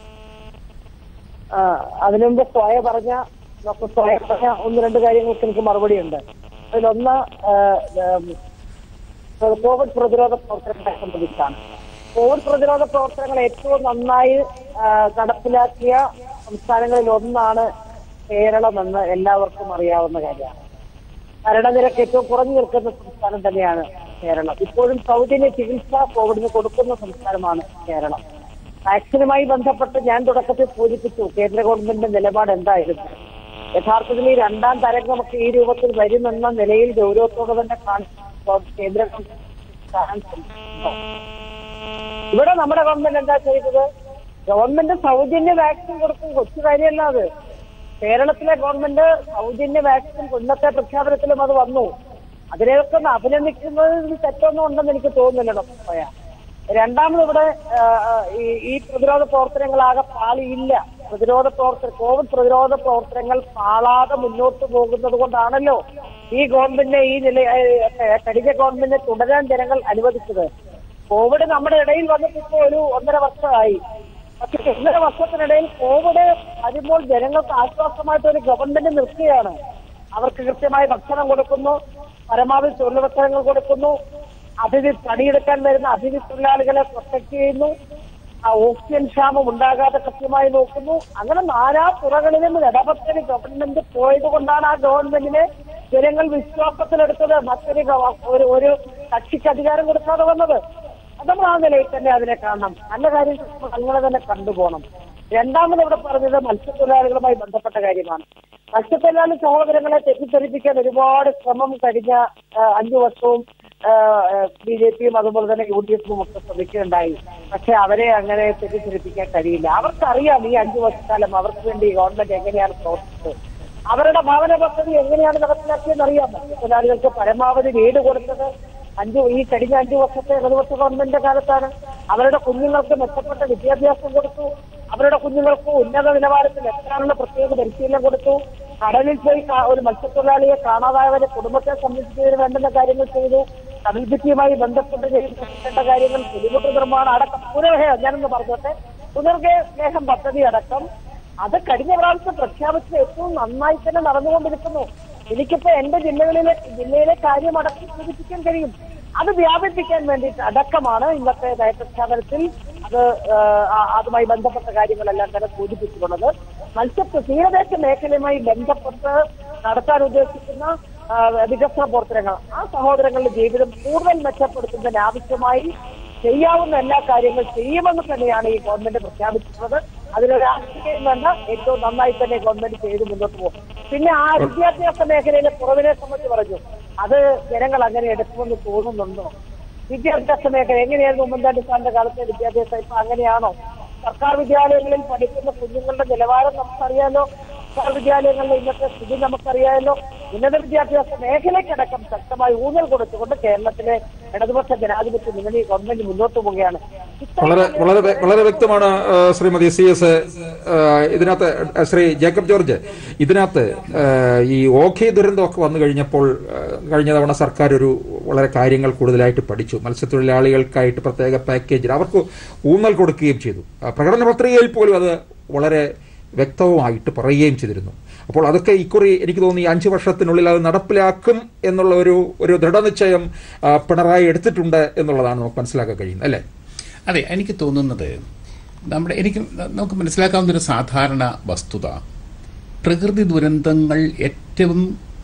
ആ, അതിനു മുമ്പ് സ്വയ പറഞ്ഞ ഡോക്ടർ സ്വയ പറഞ്ഞ ഒന്ന് രണ്ട് കാര്യങ്ങൾക്ക് എനിക്ക് മറുപടി ഉണ്ട് അതിലൊന്ന് ആ, ഉം, കോവിഡ് പ്രതിരോധ പ്രവർത്തനങ്ങളെ സംബന്ധിച്ചാണ് കോവിഡ് പ്രതിരോധ പ്രവർത്തനങ്ങൾ ഏറ്റവും നന്നായി ആ, നടപ്പിലാക്കിയ സംസ്ഥാനങ്ങളിൽ ഒന്നാണ് കേരളമെന്ന് എല്ലാവർക്കും അറിയാവുന്ന കാര്യമാണ് മരണനിരക്ക് ഏറ്റവും കുറഞ്ഞു നിൽക്കുന്ന സംസ്ഥാനം തന്നെയാണ് കേരളം ഇപ്പോഴും സൗജന്യ ചികിത്സ കോവിഡിന് കൊടുക്കുന്ന സംസ്ഥാനമാണ് കേരളം വാക്സിനുമായി ബന്ധപ്പെട്ട് ഞാൻ തുടക്കത്തിൽ സൂചിപ്പിച്ചു കേന്ദ്ര ഗവൺമെന്റിന്റെ നിലപാട് എന്തായിരുന്നു യഥാർത്ഥത്തിൽ ഈ രണ്ടാം തരംഗമൊക്കെ ഈ രൂപത്തിൽ വരുമെന്ന നിലയിൽ ഗൗരവത്തോടെ തന്നെ കാണി- കേന്ദ്ര ഗവൺമെന്റ് കാണാൻ ശ്രമിക്കുന്നു. ഇവിടെ നമ്മുടെ ഗവൺമെന്റ് എന്താ ചെയ്തത് ഗവൺമെന്റ് സൗജന്യ വാക്സിൻ കൊടുക്കും കൊച്ചു കാര്യമല്ല അത് കേരളത്തിലെ ഗവൺമെന്റ് സൗജന്യ വാക്സിൻ ഇന്നത്തെ പ്രഖ്യാപനത്തിലും അത് വന്നു അതിനെയൊക്കെ ഒന്ന് അഭിനന്ദിക്കുന്നതിൽ തെറ്റൊന്നും ഉണ്ടെന്ന് എനിക്ക് തോന്നുന്നില്ല ഡോക്ടർ സ്വയ രണ്ടാമത് ഇവിടെ ആ, ആ, ഈ ഈ പ്രതിരോധ പ്രവർത്തനങ്ങളാകെ പാളിയില്ല പ്രതിരോധ പ്രവർത്തന കോവിഡ് പ്രതിരോധ പ്രവർത്തനങ്ങൾ പാളാതെ മുന്നോട്ട് പോകുന്നത് കൊണ്ടാണല്ലോ ഈ ഗവൺമെന്റിനെ ഈ നില ഏ, കഴിഞ്ഞ ഗവൺമെന്റിനെ തുടരാൻ ജനങ്ങൾ അനുവദിച്ചത് കോവിഡ് നമ്മുടെ ഇടയിൽ വന്നിട്ട് ഇപ്പോൾ ഒരു ഒന്നര വർഷമായി പക്ഷെ ഒന്നര വർഷത്തിനിടയിൽ കോവിഡ് വരുമ്പോൾ ജനങ്ങൾക്ക് ആശ്വാസമായിട്ട് ഒരു ഗവൺമെന്റ് നിൽക്കുകയാണ് അവർക്ക് കൃത്യമായി ഭക്ഷണം കൊടുക്കുന്നു പരമാവധി തൊഴിലവസരങ്ങൾ കൊടുക്കുന്നു അതിഥി പണിയെടുക്കാൻ വരുന്ന അതിഥി തൊഴിലാളികളെ പ്രൊട്ടക്ട് ചെയ്യുന്നു ആ ഓക്സിജൻ ക്ഷാമം ഉണ്ടാകാതെ കൃത്യമായി നോക്കുന്നു അങ്ങനെ നാനാ തുറകളിലും ഇടപെട്ടൊരു ഗവൺമെന്റ് പോയത് കൊണ്ടാണ് ആ ഗവൺമെന്റിനെ ജനങ്ങൾ വിശ്വാസത്തിലെടുത്തത് മറ്റൊരു ഗവ- ഒരു ഒരു കക്ഷിക്ക് അധികാരം കൊടുക്കാതെ വന്നത് അത് നമ്മൾ ആ നിലയിൽ തന്നെ അതിനെ കാണണം നല്ല കാര്യം നമ്മൾ അങ്ങനെ തന്നെ കണ്ടുപോകണം രണ്ടാമത് ഇവിടെ പറഞ്ഞത് മത്സ്യത്തൊഴിലാളികളുമായി ബന്ധപ്പെട്ട കാര്യമാണ് മത്സ്യത്തൊഴിലാളി സഹോദരങ്ങളെ തെറ്റിദ്ധരിപ്പിക്കാൻ ഒരുപാട് ശ്രമം കഴിഞ്ഞ ആ, അഞ്ചു വർഷവും ബി ജെ പിയും അതുപോലെ തന്നെ യു ഡി എഫും ഒക്കെ ശ്രമിക്കുകയുണ്ടായി പക്ഷെ അവരെ അങ്ങനെ തെറ്റിദ്ധരിപ്പിക്കാൻ കഴിയില്ല അവർക്കറിയാം ഈ അഞ്ചു വർഷക്കാലം അവർക്ക് വേണ്ടി ഗവൺമെന്റ് എങ്ങനെയാണ് പ്രവർത്തിച്ചത് അവരുടെ ഭവന പദ്ധതി എങ്ങനെയാണ് നടപ്പിലാക്കിയെന്ന് അറിയാം തൊഴിലാളികൾക്ക് പരമാവധി വീട് കൊടുത്തത് അഞ്ചു ഈ കഴിഞ്ഞ അഞ്ചു വർഷത്തെ ഇടതുപക്ഷ ഗവൺമെന്റിന്റെ കാലത്താണ് അവരുടെ കുഞ്ഞുങ്ങൾക്ക് മെച്ചപ്പെട്ട വിദ്യാഭ്യാസം കൊടുത്തു അവരുടെ കുഞ്ഞുങ്ങൾക്ക് ഉന്നത നിലവാരത്തിൽ എത്താനുള്ള പ്രത്യേക പരിശീലനം കൊടുത്തു കടലിൽ പോയി കാ- ഒരു മത്സ്യത്തൊഴിലാളിയെ കാണാതായവരെ കുടുംബത്തെ സംരക്ഷിക്കുന്നതിന് വേണ്ടുന്ന കാര്യങ്ങൾ ചെയ്തു കടൽ ഭിത്തിയുമായി ബന്ധപ്പെട്ട് ചെയ്യേണ്ട കാര്യങ്ങൾ പുലിമുട്ട് നിർമ്മാണം അടക്കം പുനർഹേ ഞാനൊന്ന് പറഞ്ഞോട്ടെ പുനർഗേ സ്നേഹം പദ്ധതി അടക്കം അത് കഴിഞ്ഞ പ്രാവശ്യം പ്രഖ്യാപിച്ചത് ഏറ്റവും നന്നായി തന്നെ നടന്നുകൊണ്ടിരിക്കുന്നു എനിക്കിപ്പോ എന്റെ ജില്ലകളിലെ ജില്ലയിലെ കാര്യം അടക്കം സൂചിപ്പിക്കാൻ കഴിയും അത് വ്യാപിപ്പിക്കാൻ വേണ്ടിയിട്ട് അടക്കമാണ് ഇന്നത്തെ നയപ്രഖ്യാപനത്തിൽ അത് ആ, ആ- അതുമായി ബന്ധപ്പെട്ട കാര്യങ്ങളെല്ലാം തന്നെ സൂചിപ്പിച്ചിട്ടുള്ളത് മത്സ്യ തീരദേശ മേഖലയുമായി ബന്ധപ്പെട്ട് നടത്താൻ ഉദ്ദേശിക്കുന്ന ആ, വികസന പ്രവർത്തനങ്ങൾ ആ സഹോദരങ്ങളുടെ ജീവിതം കൂടുതൽ മെച്ചപ്പെടുത്തുന്നതിന് ആവശ്യമായി ചെയ്യാവുന്ന എല്ലാ കാര്യങ്ങളും ചെയ്യുമെന്ന് തന്നെയാണ് ഈ ഗവൺമെന്റ് പ്രഖ്യാപിച്ചിട്ടുള്ളത് അതിലൊരു രാഷ്ട്രീയം വേണ്ട ഏറ്റവും നന്നായി തന്നെ ഗവൺമെന്റ് ചെയ്ത് മുന്നോട്ട് പോകും പിന്നെ ആ വിദ്യാഭ്യാസ മേഖലയിലെ കുറവിനെ സംബന്ധിച്ച് പറഞ്ഞു അത് ജനങ്ങൾ അങ്ങനെ എടുക്കുമെന്ന് തോന്നുന്നുണ്ടോ വിദ്യാഭ്യാസ മേഖല എങ്ങനെയായിരുന്നു ഉമ്മൻചാണ്ടി സാറിന്റെ കാലത്തെ വിദ്യാഭ്യാസം ഇപ്പൊ അങ്ങനെയാണോ സർക്കാർ വിദ്യാലയങ്ങളിൽ പഠിക്കുന്ന കുഞ്ഞുങ്ങളുടെ നിലവാരം നമുക്കറിയാലോ സർക്കാർ വിദ്യാലയങ്ങളിലെ ഇന്നത്തെ സ്ഥിതി നമുക്കറിയാമല്ലോ ഉന്നത വിദ്യാഭ്യാസ മേഖലയ്ക്കടക്കം ശക്തമായി ഊന്നൽ കൊടുത്തുകൊണ്ട് കേരളത്തിലെ ഇടതുപക്ഷ ജനാധിപത്യ മുന്നണി ഗവൺമെന്റ് മുന്നോട്ട് പോവുകയാണ് ഇത്രയും വളരെ വളരെ വ്യ- വളരെ വ്യക്തമാണ് ആ, ശ്രീമതി സി എസ് ഇതിനകത്ത് ആ, ശ്രീ ജേക്കബ് ജോർജ് ഇതിനകത്ത് ആ, ഈ ഓഖി ദുരന്തമൊക്കെ വന്നു കഴിഞ്ഞപ്പോൾ ആ, കഴിഞ്ഞ തവണ സർക്കാർ ഒരു വളരെ കാര്യങ്ങൾ കൂടുതലായിട്ട് പഠിച്ചു മത്സ്യത്തൊഴിലാളികൾക്കായിട്ട് പ്രത്യേക പാക്കേജിൽ അവർക്ക് ഊന്നൽ കൊടുക്കുകയും ചെയ്തു ആ, പ്രകടന പത്രികയിൽ പോലും അത് വളരെ വ്യക്തവുമായിട്ട് പറയുകയും ചെയ്തിരുന്നു അപ്പോൾ അതൊക്കെ ഇക്കുറി എനിക്ക് തോന്നി ഈ അഞ്ച് വർഷത്തിനുള്ളിൽ അത് നടപ്പിലാക്കും എന്നുള്ള ഒരു ഒരു ദൃഢനിശ്ചയം ആ, പിണറായി എടുത്തിട്ടുണ്ട് എന്നുള്ളതാണ് നമുക്ക് മനസ്സിലാക്കാൻ കഴിയുന്നത് അല്ലേ അതെ എനിക്ക് തോന്നുന്നത് നമ്മുടെ എനിക്ക് നമുക്ക് മനസ്സിലാക്കാവുന്ന ഒരു സാധാരണ വസ്തുത പ്രകൃതി ദുരന്തങ്ങൾ ഏറ്റവും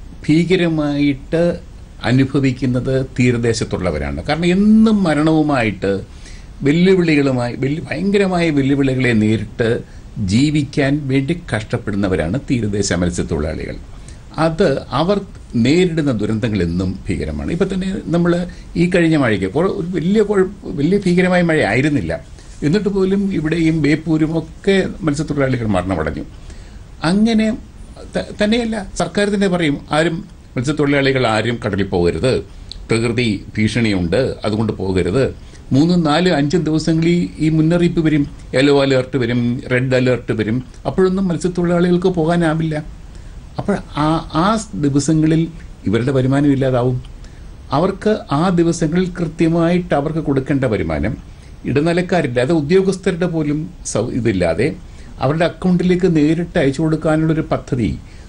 ഭീകരമായിട്ട് അനുഭവിക്കുന്നത് തീരദേശത്തുള്ളവരാണ് കാരണം എന്നും മരണവുമായിട്ട് വെല്ലുവിളികളുമായി വെല്ലു ഭയങ്കരമായ വെല്ലുവിളികളെ നേരിട്ട് ജീവിക്കാൻ വേണ്ടി കഷ്ടപ്പെടുന്നവരാണ് തീരദേശ മത്സ്യത്തൊഴിലാളികൾ അത് അവർ നേരിടുന്ന ദുരന്തങ്ങൾ എന്നും ഭീകരമാണ് ഇപ്പൊ തന്നെ നമ്മൾ ഈ കഴിഞ്ഞ മഴയ്ക്ക് കുറെ- ഒരു വലിയ കുഴപ്പ- വലിയ ഭീകരമായ മഴ ആയിരുന്നില്ല എന്നിട്ട് പോലും ഇവിടെയും ബേപ്പൂരും ഒക്കെ മത്സ്യത്തൊഴിലാളികൾ മരണമടഞ്ഞു അങ്ങനെ ത- തന്നെയല്ല സർക്കാർ തന്നെ പറയും ആരും മത്സ്യത്തൊഴിലാളികൾ ആരും കടലിൽ പോകരുത് പ്രകൃതി ഭീഷണിയുണ്ട് അതുകൊണ്ട് പോകരുത് മൂന്നും നാല് അഞ്ചും ദിവസങ്ങളിൽ ഈ മുന്നറിയിപ്പ് വരും യെല്ലോ അലേർട്ട് വരും റെഡ് അലേർട്ട് വരും അപ്പോഴൊന്നും മത്സ്യത്തൊഴിലാളികൾക്ക് പോകാനാവില്ല അപ്പോൾ ആ ആ ദിവസങ്ങളിൽ ഇവരുടെ വരുമാനം ഇല്ലാതാവും അവർക്ക് ആ ദിവസങ്ങളിൽ കൃത്യമായിട്ട് അവർക്ക് കൊടുക്കേണ്ട വരുമാനം ഇടനിലക്കാരില്ലാതെ ഉദ്യോഗസ്ഥരുടെ പോലും സൗ- ഇതില്ലാതെ അവരുടെ അക്കൗണ്ടിലേക്ക് നേരിട്ട് അയച്ചു കൊടുക്കാനുള്ളൊരു പദ്ധതി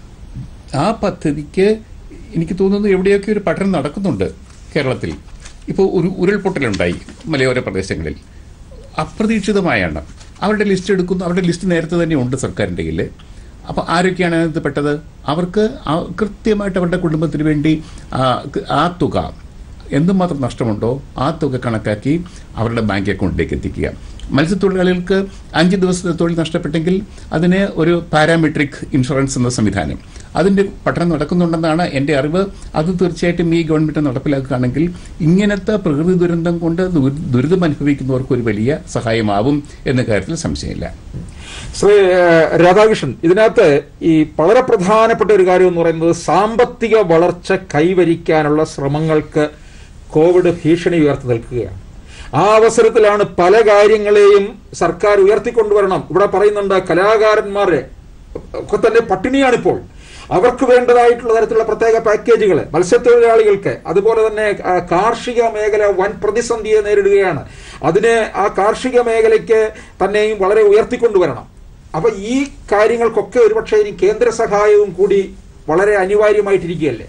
ആ പദ്ധതിക്ക് എനിക്ക് തോന്നുന്നു എവിടെയൊക്കെ ഒരു പഠനം നടക്കുന്നുണ്ട് കേരളത്തിൽ ഇപ്പോൾ ഒരു ഉരുൾപൊട്ടലുണ്ടായി മലയോര പ്രദേശങ്ങളിൽ അപ്രതീക്ഷിതമായാണ് അവരുടെ ലിസ്റ്റ് എടുക്കുന്നു അവരുടെ ലിസ്റ്റ് നേരത്തെ തന്നെ ഉണ്ട് സർക്കാരിൻ്റെ കയ്യിൽ അപ്പോൾ ആരൊക്കെയാണ് അതിനകത്ത് പെട്ടത് അവർക്ക് ആ- കൃത്യമായിട്ട് അവരുടെ കുടുംബത്തിന് വേണ്ടി ആ ആ തുക എന്തുമാത്രം നഷ്ടമുണ്ടോ ആ തുക കണക്കാക്കി അവരുടെ ബാങ്ക് അക്കൗണ്ടിലേക്ക് എത്തിക്കുക മത്സ്യത്തൊഴിലാളികൾക്ക് അഞ്ച് ദിവസത്തെ തൊഴിൽ നഷ്ടപ്പെട്ടെങ്കിൽ അതിന് ഒരു പാരാമെട്രിക് ഇൻഷുറൻസ് എന്ന സംവിധാനം അതിന്റെ പഠനം നടക്കുന്നുണ്ടെന്നാണ് എൻ്റെ അറിവ് അത് തീർച്ചയായിട്ടും ഈ ഗവൺമെന്റ് നടപ്പിലാക്കുകയാണെങ്കിൽ ഇങ്ങനത്തെ പ്രകൃതി ദുരന്തം കൊണ്ട് ദുരി- ദുരിതം അനുഭവിക്കുന്നവർക്ക് ഒരു വലിയ സഹായമാവും എന്ന കാര്യത്തിൽ സംശയമില്ല ശ്രീ ഏഹ്, രാധാകൃഷ്ണൻ ഇതിനകത്ത് ഈ വളരെ പ്രധാനപ്പെട്ട ഒരു കാര്യം എന്ന് പറയുന്നത് സാമ്പത്തിക വളർച്ച കൈവരിക്കാനുള്ള ശ്രമങ്ങൾക്ക് കോവിഡ് ഭീഷണി ഉയർത്തി നിൽക്കുകയാണ് ആ അവസരത്തിലാണ് പല കാര്യങ്ങളെയും സർക്കാർ ഉയർത്തിക്കൊണ്ടുവരണം ഇവിടെ പറയുന്നുണ്ട് കലാകാരന്മാരെ ഒക്കെ തന്നെ പട്ടിണിയാണിപ്പോൾ അവർക്ക് വേണ്ടതായിട്ടുള്ള തരത്തിലുള്ള പ്രത്യേക പാക്കേജുകൾ മത്സ്യത്തൊഴിലാളികൾക്ക് അതുപോലെ തന്നെ ആ, കാർഷിക മേഖല വൻ പ്രതിസന്ധിയെ നേരിടുകയാണ് അതിന് ആ കാർഷിക മേഖലയ്ക്ക് തന്നെയും വളരെ ഉയർത്തിക്കൊണ്ടുവരണം അപ്പൊ ഈ കാര്യങ്ങൾക്കൊക്കെ ഒരുപക്ഷെ ഇനി കേന്ദ്ര സഹായവും കൂടി വളരെ അനിവാര്യമായിട്ടിരിക്കുകയല്ലേ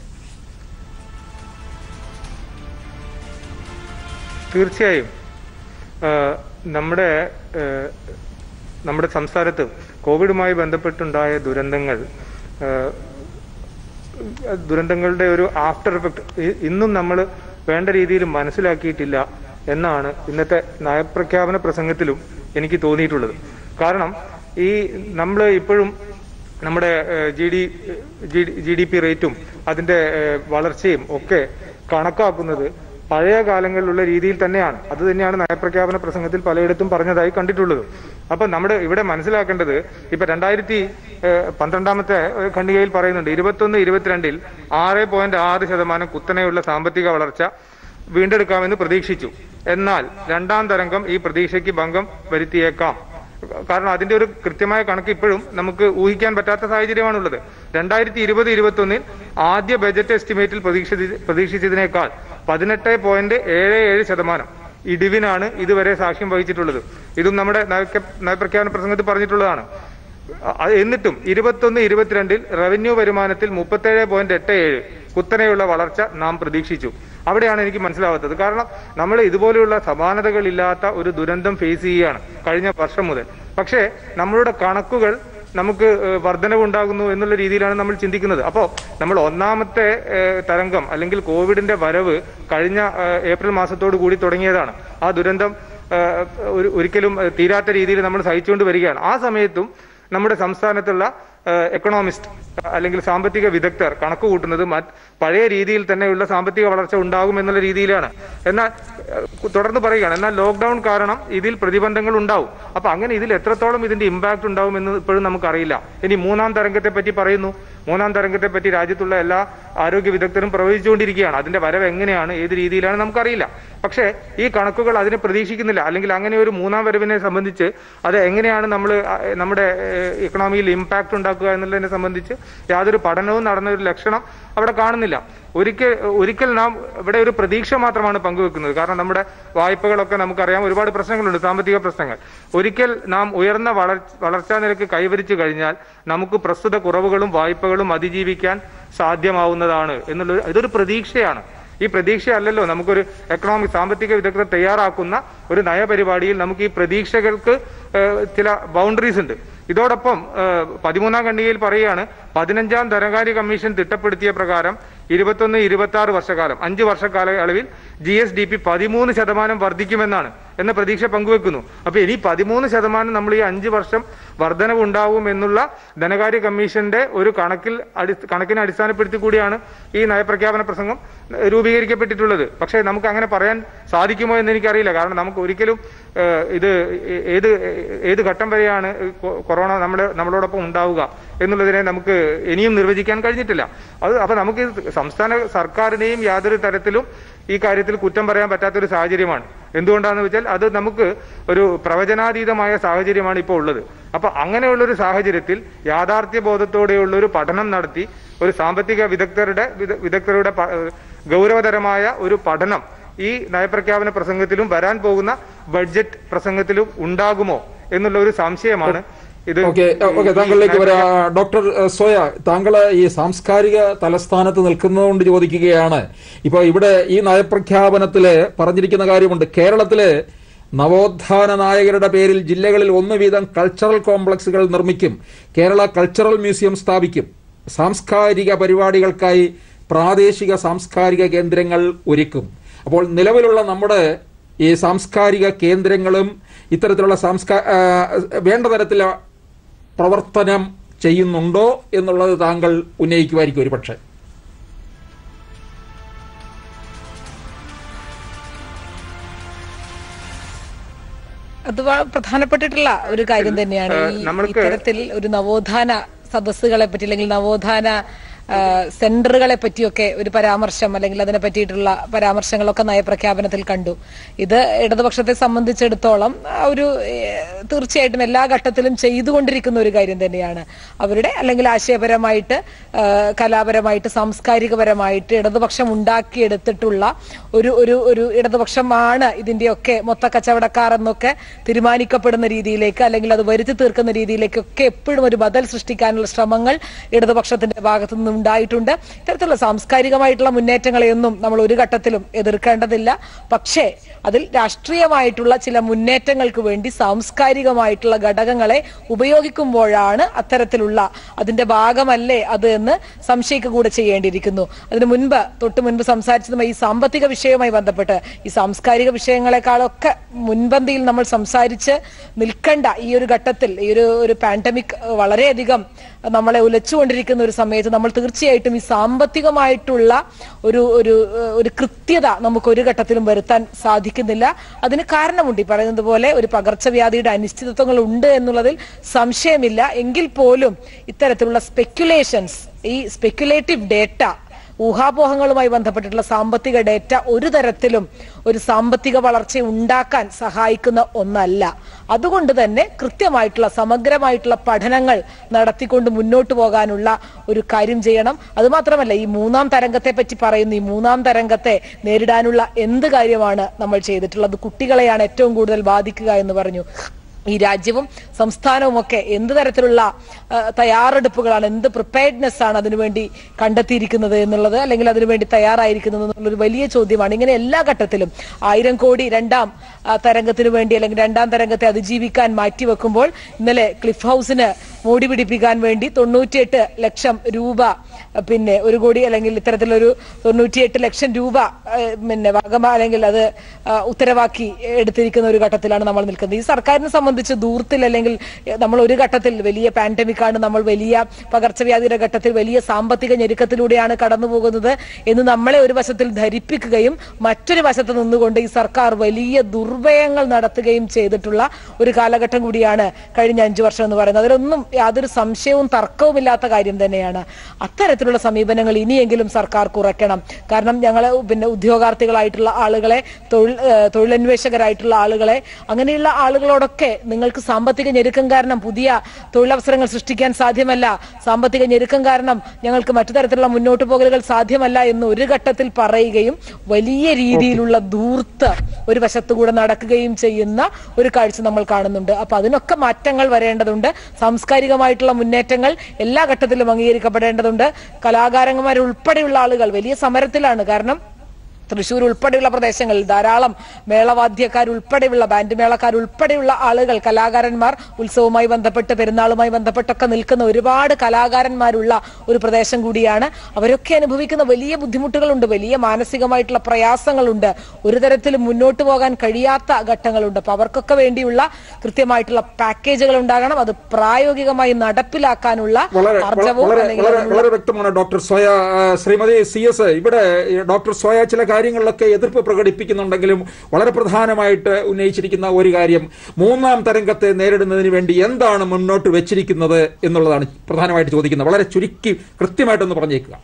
തീർച്ചയായും ആ, നമ്മുടെ ആ, നമ്മുടെ സംസ്ഥാനത്ത് കോവിഡുമായി ബന്ധപ്പെട്ടുണ്ടായ ദുരന്തങ്ങൾ ആ, ദുരന്തങ്ങളുടെ ഒരു ആഫ്റ്റർ എഫക്ട് ഇന്നും നമ്മൾ വേണ്ട രീതിയിൽ മനസ്സിലാക്കിയിട്ടില്ല എന്നാണ് ഇന്നത്തെ നയപ്രഖ്യാപന പ്രസംഗത്തിലും എനിക്ക് തോന്നിയിട്ടുള്ളത് കാരണം ഈ നമ്മൾ ഇപ്പോഴും നമ്മുടെ G D G D P റേറ്റും അതിന്റെ ഏഹ്, വളർച്ചയും ഒക്കെ കണക്കാക്കുന്നത് പഴയ കാലങ്ങളിലുള്ള രീതിയിൽ തന്നെയാണ് അത് തന്നെയാണ് നയപ്രഖ്യാപന പ്രസംഗത്തിൽ പലയിടത്തും പറഞ്ഞതായി കണ്ടിട്ടുള്ളത് അപ്പൊ നമ്മുടെ ഇവിടെ മനസ്സിലാക്കേണ്ടത് ഇപ്പൊ രണ്ടായിരത്തി ഏഹ്, പന്ത്രണ്ടാമത്തെ ഏഹ്, ഖണ്ഡികയിൽ പറയുന്നുണ്ട് ഇരുപത്തൊന്ന് ഇരുപത്തിരണ്ടിൽ ആറ് പോയിന്റ് ആറ് ശതമാനം കുത്തനെയുള്ള സാമ്പത്തിക വളർച്ച വീണ്ടെടുക്കാമെന്ന് പ്രതീക്ഷിച്ചു എന്നാൽ രണ്ടാം തരംഗം ഈ പ്രതീക്ഷയ്ക്ക് ഭംഗം വരുത്തിയേക്കാം കാരണം അതിന്റെ ഒരു കൃത്യമായ കണക്ക് ഇപ്പോഴും നമുക്ക് ഊഹിക്കാൻ പറ്റാത്ത സാഹചര്യമാണുള്ളത് രണ്ടായിരത്തി ഇരുപത് ഇരുപത്തി ഒന്നിൽ ആദ്യ ബജറ്റ് എസ്റ്റിമേറ്റിൽ പ്രതീക്ഷിച്ച പ്രതീക്ഷിച്ചതിനേക്കാൾ പതിനെട്ട് പോയിന്റ് ഏഴ് ഏഴ് ശതമാനം ഇടിവിനാണ് ഇതുവരെ സാക്ഷ്യം വഹിച്ചിട്ടുള്ളത് ഇതും നമ്മുടെ നയക്ക- നയപ്രഖ്യാപന പ്രസംഗത്തിൽ പറഞ്ഞിട്ടുള്ളതാണ് അ- എന്നിട്ടും ഇരുപത്തൊന്ന് ഇരുപത്തിരണ്ടിൽ റവന്യൂ വരുമാനത്തിൽ മുപ്പത്തേഴ് പോയിന്റ് എട്ട് ഏഴ് കുത്തനെയുള്ള വളർച്ച നാം പ്രതീക്ഷിച്ചു അവിടെയാണ് എനിക്ക് മനസ്സിലാവാത്തത് കാരണം നമ്മൾ ഇതുപോലെയുള്ള സമാനതകളില്ലാത്ത ഒരു ദുരന്തം ഫേസ് ചെയ്യുകയാണ് കഴിഞ്ഞ വർഷം മുതൽ പക്ഷേ നമ്മളുടെ കണക്കുകൾ നമുക്ക് ഏഹ്, വർധനവുണ്ടാകുന്നു എന്നുള്ള രീതിയിലാണ് നമ്മൾ ചിന്തിക്കുന്നത് അപ്പോൾ നമ്മൾ ഒന്നാമത്തെ ഏഹ്, തരംഗം അല്ലെങ്കിൽ കോവിഡിന്റെ വരവ് കഴിഞ്ഞ ഏഹ്, ഏപ്രിൽ മാസത്തോടു കൂടി തുടങ്ങിയതാണ് ആ ദുരന്തം ഏഹ്, ഒരു ഒരിക്കലും ഏഹ്, തീരാത്ത രീതിയിൽ നമ്മൾ സഹിച്ചുകൊണ്ട് വരികയാണ് ആ സമയത്തും നമ്മുടെ സംസ്ഥാനത്തുള്ള ഏഹ്, എക്കണോമിസ്റ്റ് അല്ലെങ്കിൽ സാമ്പത്തിക വിദഗ്ധർ കണക്ക് കൂട്ടുന്നത് മറ്റ് പഴയ രീതിയിൽ തന്നെയുള്ള സാമ്പത്തിക വളർച്ച ഉണ്ടാകും എന്നുള്ള രീതിയിലാണ് എന്നാൽ ഏഹ്, തുടർന്ന് പറയുകയാണ് എന്നാൽ ലോക്ക്ഡൌൺ കാരണം ഇതിൽ പ്രതിബന്ധങ്ങൾ ഉണ്ടാവും അപ്പൊ അങ്ങനെ ഇതിൽ എത്രത്തോളം ഇതിന്റെ ഇമ്പാക്ട് ഉണ്ടാവും എന്ന് ഇപ്പോഴും നമുക്കറിയില്ല ഇനി മൂന്നാം തരംഗത്തെ പറ്റി പറയുന്നു മൂന്നാം തരംഗത്തെ പറ്റി രാജ്യത്തുള്ള എല്ലാ ആരോഗ്യ വിദഗ്ധരും പ്രവചിച്ചുകൊണ്ടിരിക്കുകയാണ് അതിന്റെ വരവ് എങ്ങനെയാണ് ഏത് രീതിയിലാണ് നമുക്കറിയില്ല പക്ഷേ ഈ കണക്കുകൾ അതിനെ പ്രതീക്ഷിക്കുന്നില്ല അല്ലെങ്കിൽ അങ്ങനെ ഒരു മൂന്നാം വരവിനെ സംബന്ധിച്ച് അത് എങ്ങനെയാണ് നമ്മൾ നമ്മുടെ ഇക്കണോമിയിൽ ഇമ്പാക്ട് ഉണ്ടാക്കുക എന്നുള്ളതിനെ സംബന്ധിച്ച് യാതൊരു പഠനവും നടന്ന ഒരു ലക്ഷണം അവിടെ കാണുന്നില്ല ഒരിക്കൽ ഒരിക്കൽ നാം ഇവിടെ ഒരു പ്രതീക്ഷ മാത്രമാണ് പങ്കുവെക്കുന്നത് കാരണം നമ്മുടെ വായ്പകളൊക്കെ നമുക്കറിയാം ഒരുപാട് പ്രശ്നങ്ങളുണ്ട് സാമ്പത്തിക പ്രശ്നങ്ങൾ ഒരിക്കൽ നാം ഉയർന്ന വളർച്ച വളർച്ചാ നിരക്ക് കൈവരിച്ചു കഴിഞ്ഞാൽ നമുക്ക് പ്രസ്തുത കുറവുകളും വായ്പകളും അതിജീവിക്കാൻ സാധ്യമാവുന്നതാണ് എന്നുള്ള ഇതൊരു പ്രതീക്ഷയാണ് ഈ പ്രതീക്ഷയല്ലല്ലോ നമുക്കൊരു എക്കണോമിക് സാമ്പത്തിക വിദഗ്ധർ തയ്യാറാക്കുന്ന ഒരു നയപരിപാടിയിൽ നമുക്ക് ഈ പ്രതീക്ഷകൾക്ക് ഏഹ്, ചില ബൗണ്ടറീസ് ഉണ്ട് ഇതോടൊപ്പം ഏഹ്, പതിമൂന്നാം ഖണ്ഡികയിൽ പറയുകയാണ് പതിനഞ്ചാം ധനകാര്യ കമ്മീഷൻ തിട്ടപ്പെടുത്തിയ പ്രകാരം ഇരുപത്തൊന്ന് ഇരുപത്തി ആറ് വർഷക്കാലം അഞ്ച് വർഷക്കാലയളവിൽ ജി എസ് ഡി പി പതിമൂന്ന് ശതമാനം വർദ്ധിക്കുമെന്നാണ് എന്ന പ്രതീക്ഷ പങ്കുവെക്കുന്നു അപ്പൊ ഇനി പതിമൂന്ന് ശതമാനം നമ്മൾ ഈ അഞ്ച് വർഷം വർധനവ് ഉണ്ടാവും എന്നുള്ള ധനകാര്യ കമ്മീഷന്റെ ഒരു കണക്കിൽ അടി കണക്കിനെ അടിസ്ഥാനപ്പെടുത്തി കൂടിയാണ് ഈ നയപ്രഖ്യാപന പ്രസംഗം രൂപീകരിക്കപ്പെട്ടിട്ടുള്ളത് പക്ഷേ നമുക്ക് അങ്ങനെ പറയാൻ സാധിക്കുമോ എന്ന് എനിക്കറിയില്ല കാരണം നമുക്ക് ഒരിക്കലും ഏഹ്, ഇത് ഏത് ഏത് ഘട്ടം വരെയാണ് കൊ- കൊറോണ നമ്മുടെ നമ്മളോടൊപ്പം ഉണ്ടാവുക എന്നുള്ളതിനെ നമുക്ക് ഇനിയും നിർവചിക്കാൻ കഴിഞ്ഞിട്ടില്ല അത് അപ്പൊ നമുക്ക് ഇത് സംസ്ഥാന സർക്കാരിനെയും യാതൊരു തരത്തിലും ഈ കാര്യത്തിൽ കുറ്റം പറയാൻ പറ്റാത്തൊരു സാഹചര്യമാണ് എന്തുകൊണ്ടാണെന്ന് വെച്ചാൽ അത് നമുക്ക് ഒരു പ്രവചനാതീതമായ സാഹചര്യമാണ് ഇപ്പോൾ ഉള്ളത് അപ്പൊ അങ്ങനെയുള്ള ഒരു സാഹചര്യത്തിൽ യാഥാർത്ഥ്യ ബോധത്തോടെയുള്ള ഒരു പഠനം നടത്തി ഒരു സാമ്പത്തിക വിദഗ്ധരുടെ വിദ- വിദഗ്ധരുടെ പ- ഗൗരവതരമായ ഒരു പഠനം ഈ നയപ്രഖ്യാപന പ്രസംഗത്തിലും വരാൻ പോകുന്ന ബഡ്ജറ്റ് പ്രസംഗത്തിലും ഉണ്ടാകുമോ എന്നുള്ള ഒരു സംശയമാണ് ഇത് ഓക്കെ ഓക്കെ താങ്കളിലേക്ക് വരാം ഡോക്ടർ ഏഹ്, സോയ താങ്കൾ ഈ സാംസ്കാരിക തലസ്ഥാനത്ത് നിൽക്കുന്നതുകൊണ്ട് ചോദിക്കുകയാണ് ഇപ്പൊ ഇവിടെ ഈ നയപ്രഖ്യാപനത്തില് പറഞ്ഞിരിക്കുന്ന കാര്യമുണ്ട് കേരളത്തില് നവോത്ഥാന നായകരുടെ പേരിൽ ജില്ലകളിൽ ഒന്ന് വീതം കൾച്ചറൽ കോംപ്ലക്സുകൾ നിർമ്മിക്കും കേരള കൾച്ചറൽ മ്യൂസിയം സ്ഥാപിക്കും സാംസ്കാരിക പരിപാടികൾക്കായി പ്രാദേശിക സാംസ്കാരിക കേന്ദ്രങ്ങൾ ഒരുക്കും അപ്പോൾ നിലവിലുള്ള നമ്മുടെ ഈ സാംസ്കാരിക കേന്ദ്രങ്ങളും ഇത്തരത്തിലുള്ള സാംസ്കാ ആ, വേണ്ട തരത്തിലുള്ള പ്രവർത്തനം ചെയ്യുന്നുണ്ടോ എന്നുള്ളത് താങ്കൾ ഉന്നയിക്കുമായിരിക്കും ഒരു പക്ഷേ അത് വ- പ്രധാനപ്പെട്ടിട്ടുള്ള ഒരു കാര്യം തന്നെയാണ് ഈ നമ്മൾക്ക് ഇത്തരത്തിൽ ഒരു നവോത്ഥാന സദസ്സുകളെ പറ്റി അല്ലെങ്കിൽ നവോത്ഥാന ആ, സെന്ററുകളെ പറ്റിയൊക്കെ ഒരു പരാമർശം അല്ലെങ്കിൽ അതിനെ പറ്റിയിട്ടുള്ള പരാമർശങ്ങളൊക്കെ നയപ്രഖ്യാപനത്തിൽ കണ്ടു ഇത് ഇടതുപക്ഷത്തെ സംബന്ധിച്ചിടത്തോളം ആ ഒരു ഏ, തീർച്ചയായിട്ടും എല്ലാ ഘട്ടത്തിലും ചെയ്തുകൊണ്ടിരിക്കുന്ന ഒരു കാര്യം തന്നെയാണ് അവരുടെ അല്ലെങ്കിൽ ആശയപരമായിട്ട് ആ, കലാപരമായിട്ട് സാംസ്കാരികപരമായിട്ട് ഇടതുപക്ഷം ഉണ്ടാക്കിയെടുത്തിട്ടുള്ള ഒരു ഒരു ഒരു ഇടതുപക്ഷമാണ് ഇതിന്റെയൊക്കെ മൊത്ത കച്ചവടക്കാർ എന്നൊക്കെ തീരുമാനിക്കപ്പെടുന്ന രീതിയിലേക്ക് അല്ലെങ്കിൽ അത് വരുത്തി തീർക്കുന്ന രീതിയിലേക്കൊക്കെ എപ്പോഴും ഒരു ബദൽ സൃഷ്ടിക്കാനുള്ള ശ്രമങ്ങൾ ഇടതുപക്ഷത്തിന്റെ ഭാഗത്തു നിന്നും ഉണ്ടായിട്ടുണ്ട് ഇത്തരത്തിലുള്ള സാംസ്കാരികമായിട്ടുള്ള മുന്നേറ്റങ്ങളെയൊന്നും നമ്മൾ ഒരു ഘട്ടത്തിലും എതിർക്കേണ്ടതില്ല പക്ഷേ അതിൽ രാഷ്ട്രീയമായിട്ടുള്ള ചില മുന്നേറ്റങ്ങൾക്ക് വേണ്ടി സാംസ്കാരികമായിട്ടുള്ള ഘടകങ്ങളെ ഉപയോഗിക്കുമ്പോഴാണ് അത്തരത്തിലുള്ള അതിന്റെ ഭാഗമല്ലേ അത് എന്ന് സംശയിക്കുക കൂടെ ചെയ്യേണ്ടിയിരിക്കുന്നു അതിനു മുൻപ് തൊട്ട് മുൻപ് സംസാരിച്ചതുമായി ഈ സാമ്പത്തിക വിഷയവുമായി ബന്ധപ്പെട്ട് ഈ സാംസ്കാരിക വിഷയങ്ങളെക്കാളൊക്കെ മുൻപന്തിയിൽ നമ്മൾ സംസാരിച്ച് നിൽക്കേണ്ട ഈ ഒരു ഘട്ടത്തിൽ ഈ ഒരു ഒരു പാൻഡമിക് വളരെയധികം നമ്മളെ ഉലച്ചുകൊണ്ടിരിക്കുന്ന ഒരു സമയത്ത് നമ്മൾ തീർച്ചയായിട്ടും ഈ സാമ്പത്തികമായിട്ടുള്ള ഒരു ഒരു ഏഹ്, ഒരു കൃത്യത നമുക്ക് ഒരു ഘട്ടത്തിലും വരുത്താൻ സാധിക്കുന്നില്ല അതിന് കാരണമുണ്ട് ഈ പറയുന്നത് പോലെ ഒരു പകർച്ചവ്യാധിയുടെ അനിശ്ചിതത്വങ്ങൾ ഉണ്ട് എന്നുള്ളതിൽ സംശയമില്ല എങ്കിൽ പോലും ഇത്തരത്തിലുള്ള സ്പെക്യുലേഷൻസ് ഈ സ്പെക്യുലേറ്റീവ് ഡേറ്റ ഊഹാപോഹങ്ങളുമായി ബന്ധപ്പെട്ടിട്ടുള്ള സാമ്പത്തിക ഡേറ്റ ഒരു തരത്തിലും ഒരു സാമ്പത്തിക വളർച്ച ഉണ്ടാക്കാൻ സഹായിക്കുന്ന ഒന്നല്ല അതുകൊണ്ട് തന്നെ കൃത്യമായിട്ടുള്ള സമഗ്രമായിട്ടുള്ള പഠനങ്ങൾ നടത്തിക്കൊണ്ട് മുന്നോട്ട് പോകാനുള്ള ഒരു കാര്യം ചെയ്യണം അതുമാത്രമല്ല ഈ മൂന്നാം തരംഗത്തെ പറ്റി പറയുന്നു ഈ മൂന്നാം തരംഗത്തെ നേരിടാനുള്ള എന്ത് കാര്യമാണ് നമ്മൾ ചെയ്തിട്ടുള്ളത് കുട്ടികളെയാണ് ഏറ്റവും കൂടുതൽ ബാധിക്കുക എന്ന് പറഞ്ഞു ഈ രാജ്യവും സംസ്ഥാനവും ഒക്കെ എന്ത് തരത്തിലുള്ള ആ, തയ്യാറെടുപ്പുകളാണ് എന്ത് പ്രിപ്പയർഡ്നെസ് ആണ് അതിനുവേണ്ടി കണ്ടെത്തിയിരിക്കുന്നത് എന്നുള്ളത് അല്ലെങ്കിൽ അതിനുവേണ്ടി തയ്യാറായിരിക്കുന്നത് എന്നുള്ളൊരു വലിയ ചോദ്യമാണ് ഇങ്ങനെ എല്ലാ ഘട്ടത്തിലും ആയിരം കോടി രണ്ടാം ആ, തരംഗത്തിന് വേണ്ടി അല്ലെങ്കിൽ രണ്ടാം തരംഗത്തെ അതിജീവിക്കാൻ മാറ്റിവെക്കുമ്പോൾ ഇന്നലെ ക്ലിഫ് ഹൗസിന് മൂടി പിടിപ്പിക്കാൻ വേണ്ടി തൊണ്ണൂറ്റിയെട്ട് ലക്ഷം രൂപ ആ, പിന്നെ ഒരു കോടി അല്ലെങ്കിൽ ഇത്തരത്തിലൊരു തൊണ്ണൂറ്റിയെട്ട് ലക്ഷം രൂപ ആ, പിന്നെ വാഗമ അല്ലെങ്കിൽ അത് ആ, ഉത്തരവാക്കി എടുത്തിരിക്കുന്ന ഒരു ഘട്ടത്തിലാണ് നമ്മൾ നിൽക്കുന്നത് ഈ സർക്കാരിനെ സംബന്ധിച്ച് ദൂരത്തിൽ അല്ലെങ്കിൽ എ, നമ്മൾ ഒരു ഘട്ടത്തിൽ വലിയ പാൻഡമിക് ആണ് നമ്മൾ വലിയ പകർച്ചവ്യാധിയുടെ ഘട്ടത്തിൽ വലിയ സാമ്പത്തിക ഞെരുക്കത്തിലൂടെയാണ് കടന്നു പോകുന്നത് എന്ന് നമ്മളെ ഒരു വശത്തിൽ ധരിപ്പിക്കുകയും മറ്റൊരു വശത്ത് നിന്നുകൊണ്ട് ഈ സർക്കാർ വലിയ ദുർവ്യയങ്ങൾ നടത്തുകയും ചെയ്തിട്ടുള്ള ഒരു കാലഘട്ടം കൂടിയാണ് കഴിഞ്ഞ അഞ്ചു വർഷം എന്ന് പറയുന്നത് അതിലൊന്നും യാതൊരു സംശയവും തർക്കവുമില്ലാത്ത കാര്യം തന്നെയാണ് അത്തരത്തിലുള്ള സമീപനങ്ങൾ ഇനിയെങ്കിലും സർക്കാർ കുറയ്ക്കണം കാരണം ഞങ്ങൾ പിന്നെ ഉദ്യോഗാർത്ഥികളായിട്ടുള്ള ആളുകളെ തൊഴിൽ ഏഹ് തൊഴിലന്വേഷകരായിട്ടുള്ള ആളുകളെ അങ്ങനെയുള്ള ആളുകളോടൊക്കെ നിങ്ങൾക്ക് സാമ്പത്തിക ഞെരുക്കം കാരണം പുതിയ തൊഴിലവസരങ്ങൾ സൃഷ്ടിക്കാൻ സാധ്യമല്ല സാമ്പത്തിക ഞെരുക്കം കാരണം ഞങ്ങൾക്ക് മറ്റു തരത്തിലുള്ള മുന്നോട്ട് പോകലുകൾ സാധ്യമല്ല എന്ന് ഒരു ഘട്ടത്തിൽ പറയുകയും വലിയ രീതിയിലുള്ള ദൂർത്ത് ഒരു വശത്തുകൂടെ നടക്കുകയും ചെയ്യുന്ന ഒരു കാഴ്ച നമ്മൾ കാണുന്നുണ്ട് അപ്പൊ അതിനൊക്കെ മാറ്റങ്ങൾ വരേണ്ടതുണ്ട് സാംസ്കാരികമായിട്ടുള്ള മുന്നേറ്റങ്ങൾ എല്ലാ ഘട്ടത്തിലും അംഗീകരിക്കപ്പെടേണ്ടതുണ്ട് കലാകാരന്മാരുൾപ്പെടെയുള്ള ആളുകൾ വലിയ സമരത്തിലാണ് കാരണം തൃശൂർ ഉൾപ്പെടെയുള്ള പ്രദേശങ്ങളിൽ ധാരാളം മേളവാദ്യക്കാർ ഉൾപ്പെടെയുള്ള ബാൻഡ് മേളക്കാർ ഉൾപ്പെടെയുള്ള ആളുകൾ കലാകാരന്മാർ ഉത്സവവുമായി ബന്ധപ്പെട്ട് പെരുന്നാളുമായി ബന്ധപ്പെട്ടൊക്കെ നിൽക്കുന്ന ഒരുപാട് കലാകാരന്മാരുള്ള ഒരു പ്രദേശം കൂടിയാണ് അവരൊക്കെ അനുഭവിക്കുന്ന വലിയ ബുദ്ധിമുട്ടുകളുണ്ട് വലിയ മാനസികമായിട്ടുള്ള പ്രയാസങ്ങളുണ്ട് ഒരു തരത്തിലും മുന്നോട്ട് പോകാൻ കഴിയാത്ത ഘട്ടങ്ങളുണ്ട് അപ്പൊ അവർക്കൊക്കെ വേണ്ടിയുള്ള കൃത്യമായിട്ടുള്ള പാക്കേജുകൾ ഉണ്ടാകണം അത് പ്രായോഗികമായി നടപ്പിലാക്കാനുള്ള വളരെ ആർജവവും വളരെ അല്ലെങ്കിൽ വളരെ അതിനുള്ള വളരെ വ്യക്തമാണ് ഡോക്ടർ സോയ ആ, ശ്രീമതി സി എസ് ഇവിടെ ഈ ഡോക്ടർ സോയ ചില കാര്യങ്ങളിലൊക്കെ എതിർപ്പ് പ്രകടിപ്പിക്കുന്നുണ്ടെങ്കിലും വളരെ പ്രധാനമായിട്ട് ഉന്നയിച്ചിരിക്കുന്ന ഒരു കാര്യം മൂന്നാം തരംഗത്തെ നേരിടുന്നതിന് വേണ്ടി എന്താണ് മുന്നോട്ട് വെച്ചിരിക്കുന്നത് എന്നുള്ളതാണ് പ്രധാനമായിട്ട് ചോദിക്കുന്നത് വളരെ ചുരുക്കി കൃത്യമായിട്ടൊന്ന് പറഞ്ഞേക്കുക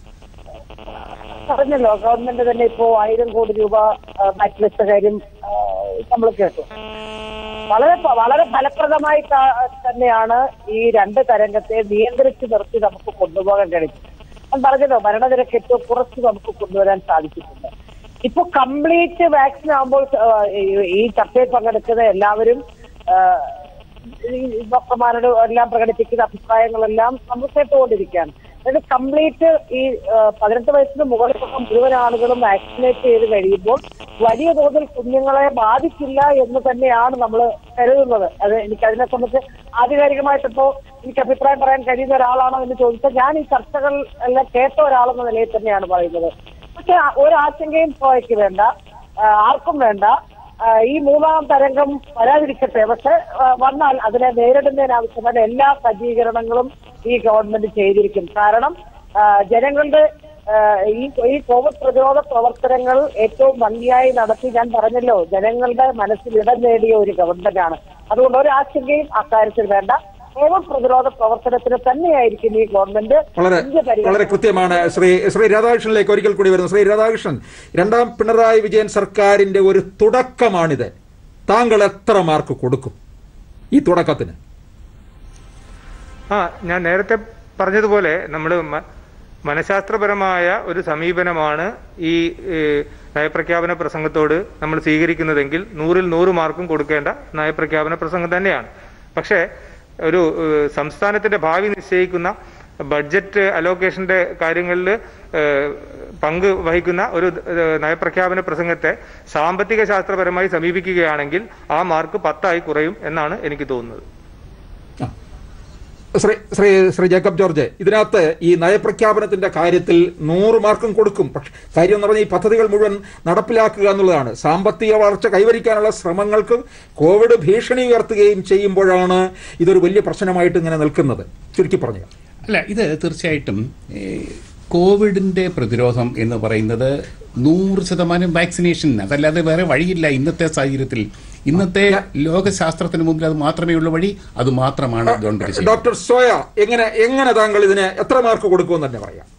പറഞ്ഞല്ലോ ഗവൺമെന്റ് തന്നെ ഇപ്പോ ആയിരം കോടി രൂപ ആ, മാറ്റിവെച്ച കാര്യം നമ്മൾ കേട്ടു വളരെ പ- വളരെ ഫലപ്രദമായി ത- തന്നെയാണ് ഈ രണ്ട് തരംഗത്തെ നിയന്ത്രിച്ച് നിർത്തി നമുക്ക് കൊണ്ടുപോകാൻ കഴിഞ്ഞത് ഞാൻ പറഞ്ഞല്ലോ മരണനിരക്ക് ഏറ്റവും കുറച്ച് നമുക്ക് കൊണ്ടുവരാൻ സാധിച്ചിട്ടുണ്ട് ഇപ്പൊ കംപ്ലീറ്റ് വാക്സിൻ ആകുമ്പോൾ ആ, ഈ- ഈ ചർച്ചയിൽ പങ്കെടുക്കുന്ന എല്ലാവരും ആ, ഈ ഡോക്ടർമാരോട് എല്ലാം പ്രകടിപ്പിക്കുന്ന അഭിപ്രായങ്ങളെല്ലാം നമ്മൾ കേട്ടുകൊണ്ടിരിക്കുകയാണ് അതായത് കംപ്ലീറ്റ് ഈ ആ, പതിനെട്ട് വയസ്സിന് മുകളിലുള്ള മുഴുവൻ ആളുകളും വാക്സിനേറ്റ് ചെയ്ത് കഴിയുമ്പോൾ വലിയ തോതിൽ കുഞ്ഞുങ്ങളെ ബാധിക്കില്ല എന്ന് തന്നെയാണ് നമ്മൾ കരുതുന്നത് അത് എനിക്ക് അതിനെ സംബന്ധിച്ച് ആധികാരികമായിട്ട് ഇപ്പോ എനിക്ക് അഭിപ്രായം പറയാൻ കഴിയുന്ന ഒരാളാണോ എന്ന് ചോദിച്ചാൽ ഞാൻ ഈ ചർച്ചകൾ എല്ലാം കേട്ട ഒരാളെന്ന നിലയിൽ തന്നെയാണ് പറയുന്നത് പക്ഷെ ആ- ഒരാശങ്കയും പോയ്ക്ക് വേണ്ട ആ, ആർക്കും വേണ്ട ആ, ഈ മൂന്നാം തരംഗം വരാതിരിക്കട്ടെ പക്ഷെ ആ, വന്നാൽ അതിനെ നേരിടുന്നതിനാവശ്യമായ എല്ലാ സജ്ജീകരണങ്ങളും ഈ ഗവൺമെന്റ് ചെയ്തിരിക്കും കാരണം ആ, ജനങ്ങളുടെ ആ, ഈ ഈ കോവിഡ് പ്രതിരോധ പ്രവർത്തനങ്ങൾ ഏറ്റവും ഭംഗിയായി നടത്തി ഞാൻ പറഞ്ഞല്ലോ ജനങ്ങളുടെ മനസ്സിൽ ഇടം നേടിയ ഒരു ഗവൺമെന്റാണ് അതുകൊണ്ട് ഒരു ആശങ്കയും അക്കാര്യത്തിൽ വേണ്ട കോവിഡ് പ്രതിരോധ പ്രവർത്തനത്തിന് തന്നെയായിരിക്കും ഈ ഗവൺമെന്റ് വളരെ ഇന്ത്യ പരിഗണന വളരെ കൃത്യമാണ് ശ്രീ ശ്രീ രാധാകൃഷ്ണനിലേക്ക് ഒരിക്കൽ കൂടി വരുന്നു ശ്രീ രാധാകൃഷ്ണൻ രണ്ടാം പിണറായി വിജയൻ സർക്കാരിന്റെ ഒരു തുടക്കമാണിത് താങ്കൾ എത്ര മാർക്ക് കൊടുക്കും ഈ തുടക്കത്തിന് ആ ഞാൻ നേരത്തെ പറഞ്ഞതുപോലെ നമ്മൾ മനഃശാസ്ത്രപരമായ ഒരു സമീപനമാണ് ഈ ഏഹ്, നയപ്രഖ്യാപന പ്രസംഗത്തോട് നമ്മൾ സ്വീകരിക്കുന്നതെങ്കിൽ നൂറിൽ നൂറ് മാർക്കും കൊടുക്കേണ്ട നയപ്രഖ്യാപന പ്രസംഗം തന്നെയാണ് പക്ഷേ ഒരു ഏഹ്, സംസ്ഥാനത്തിന്റെ ഭാവി നിശ്ചയിക്കുന്ന ബഡ്ജറ്റ് അലോക്കേഷന്റെ കാര്യങ്ങളിൽ പങ്ക് വഹിക്കുന്ന ഒരു ഏഹ്, നയപ്രഖ്യാപന പ്രസംഗത്തെ സാമ്പത്തിക ശാസ്ത്രപരമായി സമീപിക്കുകയാണെങ്കിൽ ആ മാർക്ക് പത്തായി കുറയും എന്നാണ് എനിക്ക് തോന്നുന്നത് ശ്രീ ശ്രീ ശ്രീ ജേക്കബ് ജോർജ് ഇതിനകത്ത് ഈ നയപ്രഖ്യാപനത്തിന്റെ കാര്യത്തിൽ നൂറ് മാർക്കും കൊടുക്കും പക്ഷെ കാര്യം എന്ന് പറഞ്ഞാൽ ഈ പദ്ധതികൾ മുഴുവൻ നടപ്പിലാക്കുക എന്നുള്ളതാണ് സാമ്പത്തിക വളർച്ച കൈവരിക്കാനുള്ള ശ്രമങ്ങൾക്ക് കോവിഡ് ഭീഷണി ഉയർത്തുകയും ചെയ്യുമ്പോഴാണ് ഇതൊരു വലിയ പ്രശ്നമായിട്ട് ഇങ്ങനെ നിൽക്കുന്നത് ചുരുക്കി പറഞ്ഞു അല്ല ഇത് തീർച്ചയായിട്ടും ഏ, കോവിഡിന്റെ പ്രതിരോധം എന്ന് പറയുന്നത് നൂറ് ശതമാനം വാക്സിനേഷൻ അതല്ലാതെ വേറെ വഴിയില്ല ഇന്നത്തെ സാഹചര്യത്തിൽ ഇന്നത്തെ ലോകശാസ്ത്രത്തിന് മുമ്പിൽ അത് മാത്രമേ ഉള്ള വഴി അത് മാത്രമാണ് ഗവൺമെന്റ് ചെയ്യുന്നത് ഡോക്ടർ സോയ എങ്ങനെ എങ്ങനെ താങ്കൾ ഇതിന് എത്ര മാർക്ക് കൊടുക്കുമെന്ന് തന്നെ പറയാം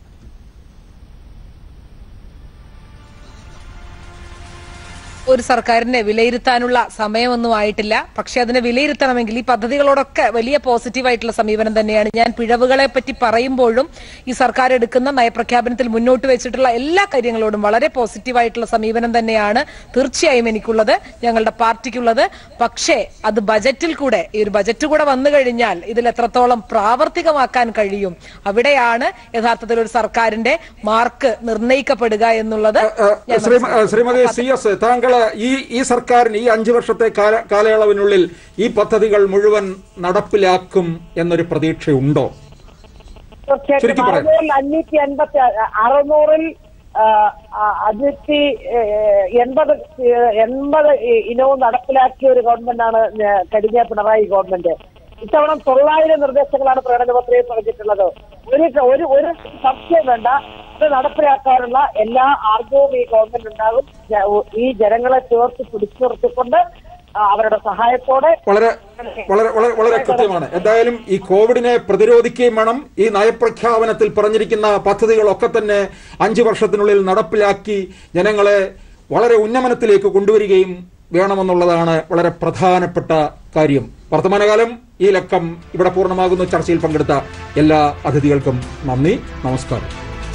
ഒരു സർക്കാരിനെ വിലയിരുത്താനുള്ള സമയമൊന്നും ആയിട്ടില്ല പക്ഷെ അതിനെ വിലയിരുത്തണമെങ്കിൽ ഈ പദ്ധതികളോടൊക്കെ വലിയ പോസിറ്റീവായിട്ടുള്ള സമീപനം തന്നെയാണ് ഞാൻ പിഴവുകളെ പറ്റി പറയുമ്പോഴും ഈ സർക്കാർ എടുക്കുന്ന നയപ്രഖ്യാപനത്തിൽ മുന്നോട്ട് വെച്ചിട്ടുള്ള എല്ലാ കാര്യങ്ങളോടും വളരെ പോസിറ്റീവായിട്ടുള്ള സമീപനം തന്നെയാണ് തീർച്ചയായും എനിക്കുള്ളത് ഞങ്ങളുടെ പാർട്ടിക്കുള്ളത് പക്ഷേ അത് ബജറ്റിൽ കൂടെ ഈ ഒരു ബജറ്റ് കൂടെ വന്നു കഴിഞ്ഞാൽ ഇതിൽ എത്രത്തോളം പ്രാവർത്തികമാക്കാൻ കഴിയും അവിടെയാണ് യഥാർത്ഥത്തിൽ ഒരു സർക്കാരിന്റെ മാർക്ക് നിർണ്ണയിക്കപ്പെടുക എന്നുള്ളത് ഞാൻ ശ്രീമ- മനസ്സിലാക്കുന്നു. ശ്രീമതി സി എസ് താങ്കൾ ഈ ഈ സർക്കാരിന് ഈ അഞ്ചു വർഷത്തെ കാല കാലയളവിനുള്ളിൽ ഈ പദ്ധതികൾ മുഴുവൻ നടപ്പിലാക്കും എന്നൊരു പ്രതീക്ഷയുണ്ടോ തീർച്ചയായിട്ടും ചുരുക്കി പറയാം. അറുന്നൂറിൽ അഞ്ഞൂറ്റി എൺപത്തി അറുന്നൂറിൽ ആ, ആ, അഞ്ഞൂറ്റി ഏഹ്, എൺപത് ഏഹ്, എൺപത് ഇ- ഇനവും നടപ്പിലാക്കിയ ഒരു ഗവൺമെന്റാണ് ഞ- കഴിഞ്ഞ പിണറായി ഗവൺമെന്റ് ഇത്തവണ തൊള്ളായിരം നിർദ്ദേശങ്ങളാണ് പ്രകടന പത്രികയിൽ പറഞ്ഞിട്ടുള്ളത് ഒരു ഒരു ഒരു സംശയം വേണ്ട ഇത് നടപ്പിലാക്കാനുള്ള എല്ലാ ആർജവും ഈ ഗവൺമെന്റ് ഉണ്ടാകും ജ- ഈ ജനങ്ങളെ ചേർത്ത് പിടിച്ചു നിർത്തിക്കൊണ്ട് ആ, അവരുടെ സഹായത്തോടെ വളരെ വളരെ വളരെ വളരെ കൃത്യമാണ് എന്തായാലും ഈ കോവിഡിനെ പ്രതിരോധിക്കുകയും വേണം ഈ നയപ്രഖ്യാപനത്തിൽ പറഞ്ഞിരിക്കുന്ന പദ്ധതികളൊക്കെ തന്നെ അഞ്ചു വർഷത്തിനുള്ളിൽ നടപ്പിലാക്കി ജനങ്ങളെ വളരെ ഉന്നമനത്തിലേക്ക് കൊണ്ടുവരികയും വേണമെന്നുള്ളതാണ് വളരെ പ്രധാനപ്പെട്ട കാര്യം വർത്തമാനകാലം ഈ ലക്കം ഇവിടെ പൂർണ്ണമാകുന്നു ചർച്ചയിൽ പങ്കെടുത്ത എല്ലാ അതിഥികൾക്കും നന്ദി നമസ്കാരം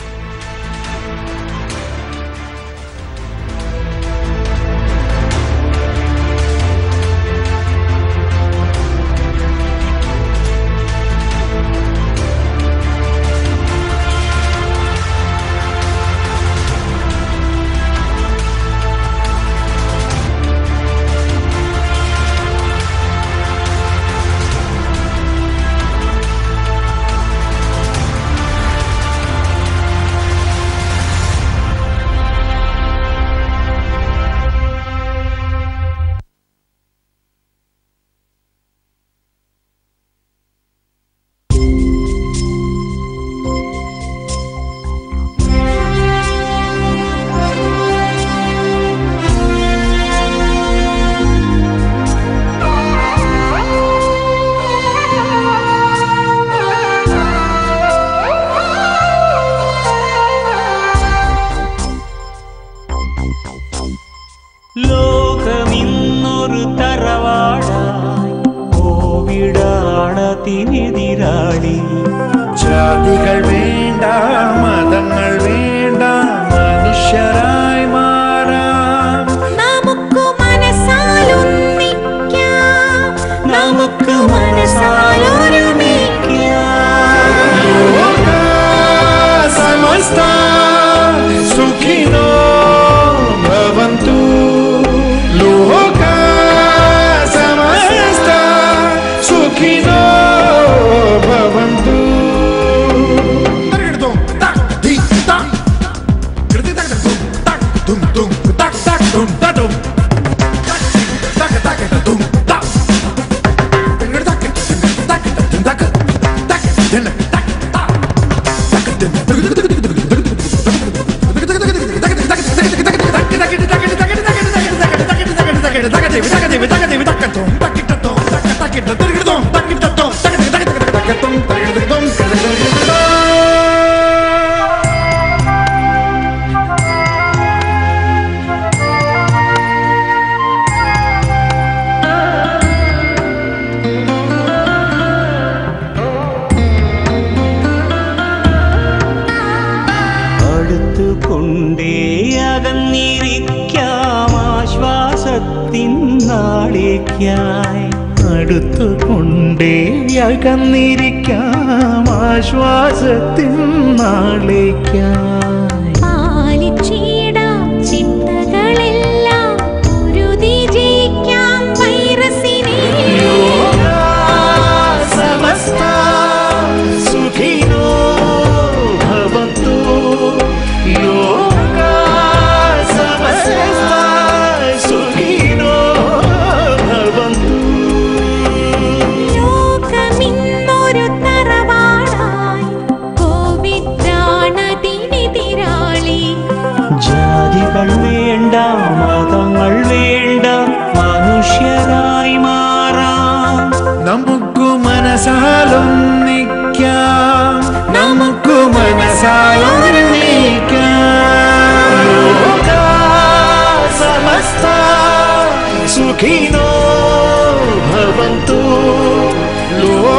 ലോകമിന്നൊരു തറവാടായി കോവിഡാണതിനെതിരാളി ജാതികൾ വേണ്ട മതങ്ങൾ വേണ്ട മനുഷ്യരായി മാറാം നമുക്ക് മനസ്സാലൊന്നിക്കാം നമുക്ക് മനസ്സാലൊരുമിക്കാം ലോക സമസ്ത സുഖിനോ ഭവന്തു ലോക സമസ്ത സുഖിനോ ഭവന്തു അടുത്തുകൊണ്ടേ അകന്നിരിക്കാം ആശ്വാസത്തിൻ നാടേക്കായി അടുത്തുകൊണ്ടേ അകന്നിരിക്കാം ആശ്വാസത്തിൻ നാളേക്കായി പാലിച്ചിടാം ചിന്തകളെല്ലാം പൊരുതി ജയിക്കാം വൈറസിനെ സമസ്ത സുഖിനോ ഭവന്തു ലോകാ സമസ്ത സുഖിനോ ഭവന്തു ലോകമിന്നൊരു തറവാടായി കോവിഡാണതിനെതിരാളി ജാതികൾ വേണ്ട മതങ്ങൾ വേണ്ട മനുഷ്യരായി മാറാം നമുക്ക് മനസ്സാലൊന്നിക്കാം നമുക്ക് മനസ്സാലൊന്നിക്കാം ലോകാ സമസ്ത സുഖിനോ ഭവന്തു ലോക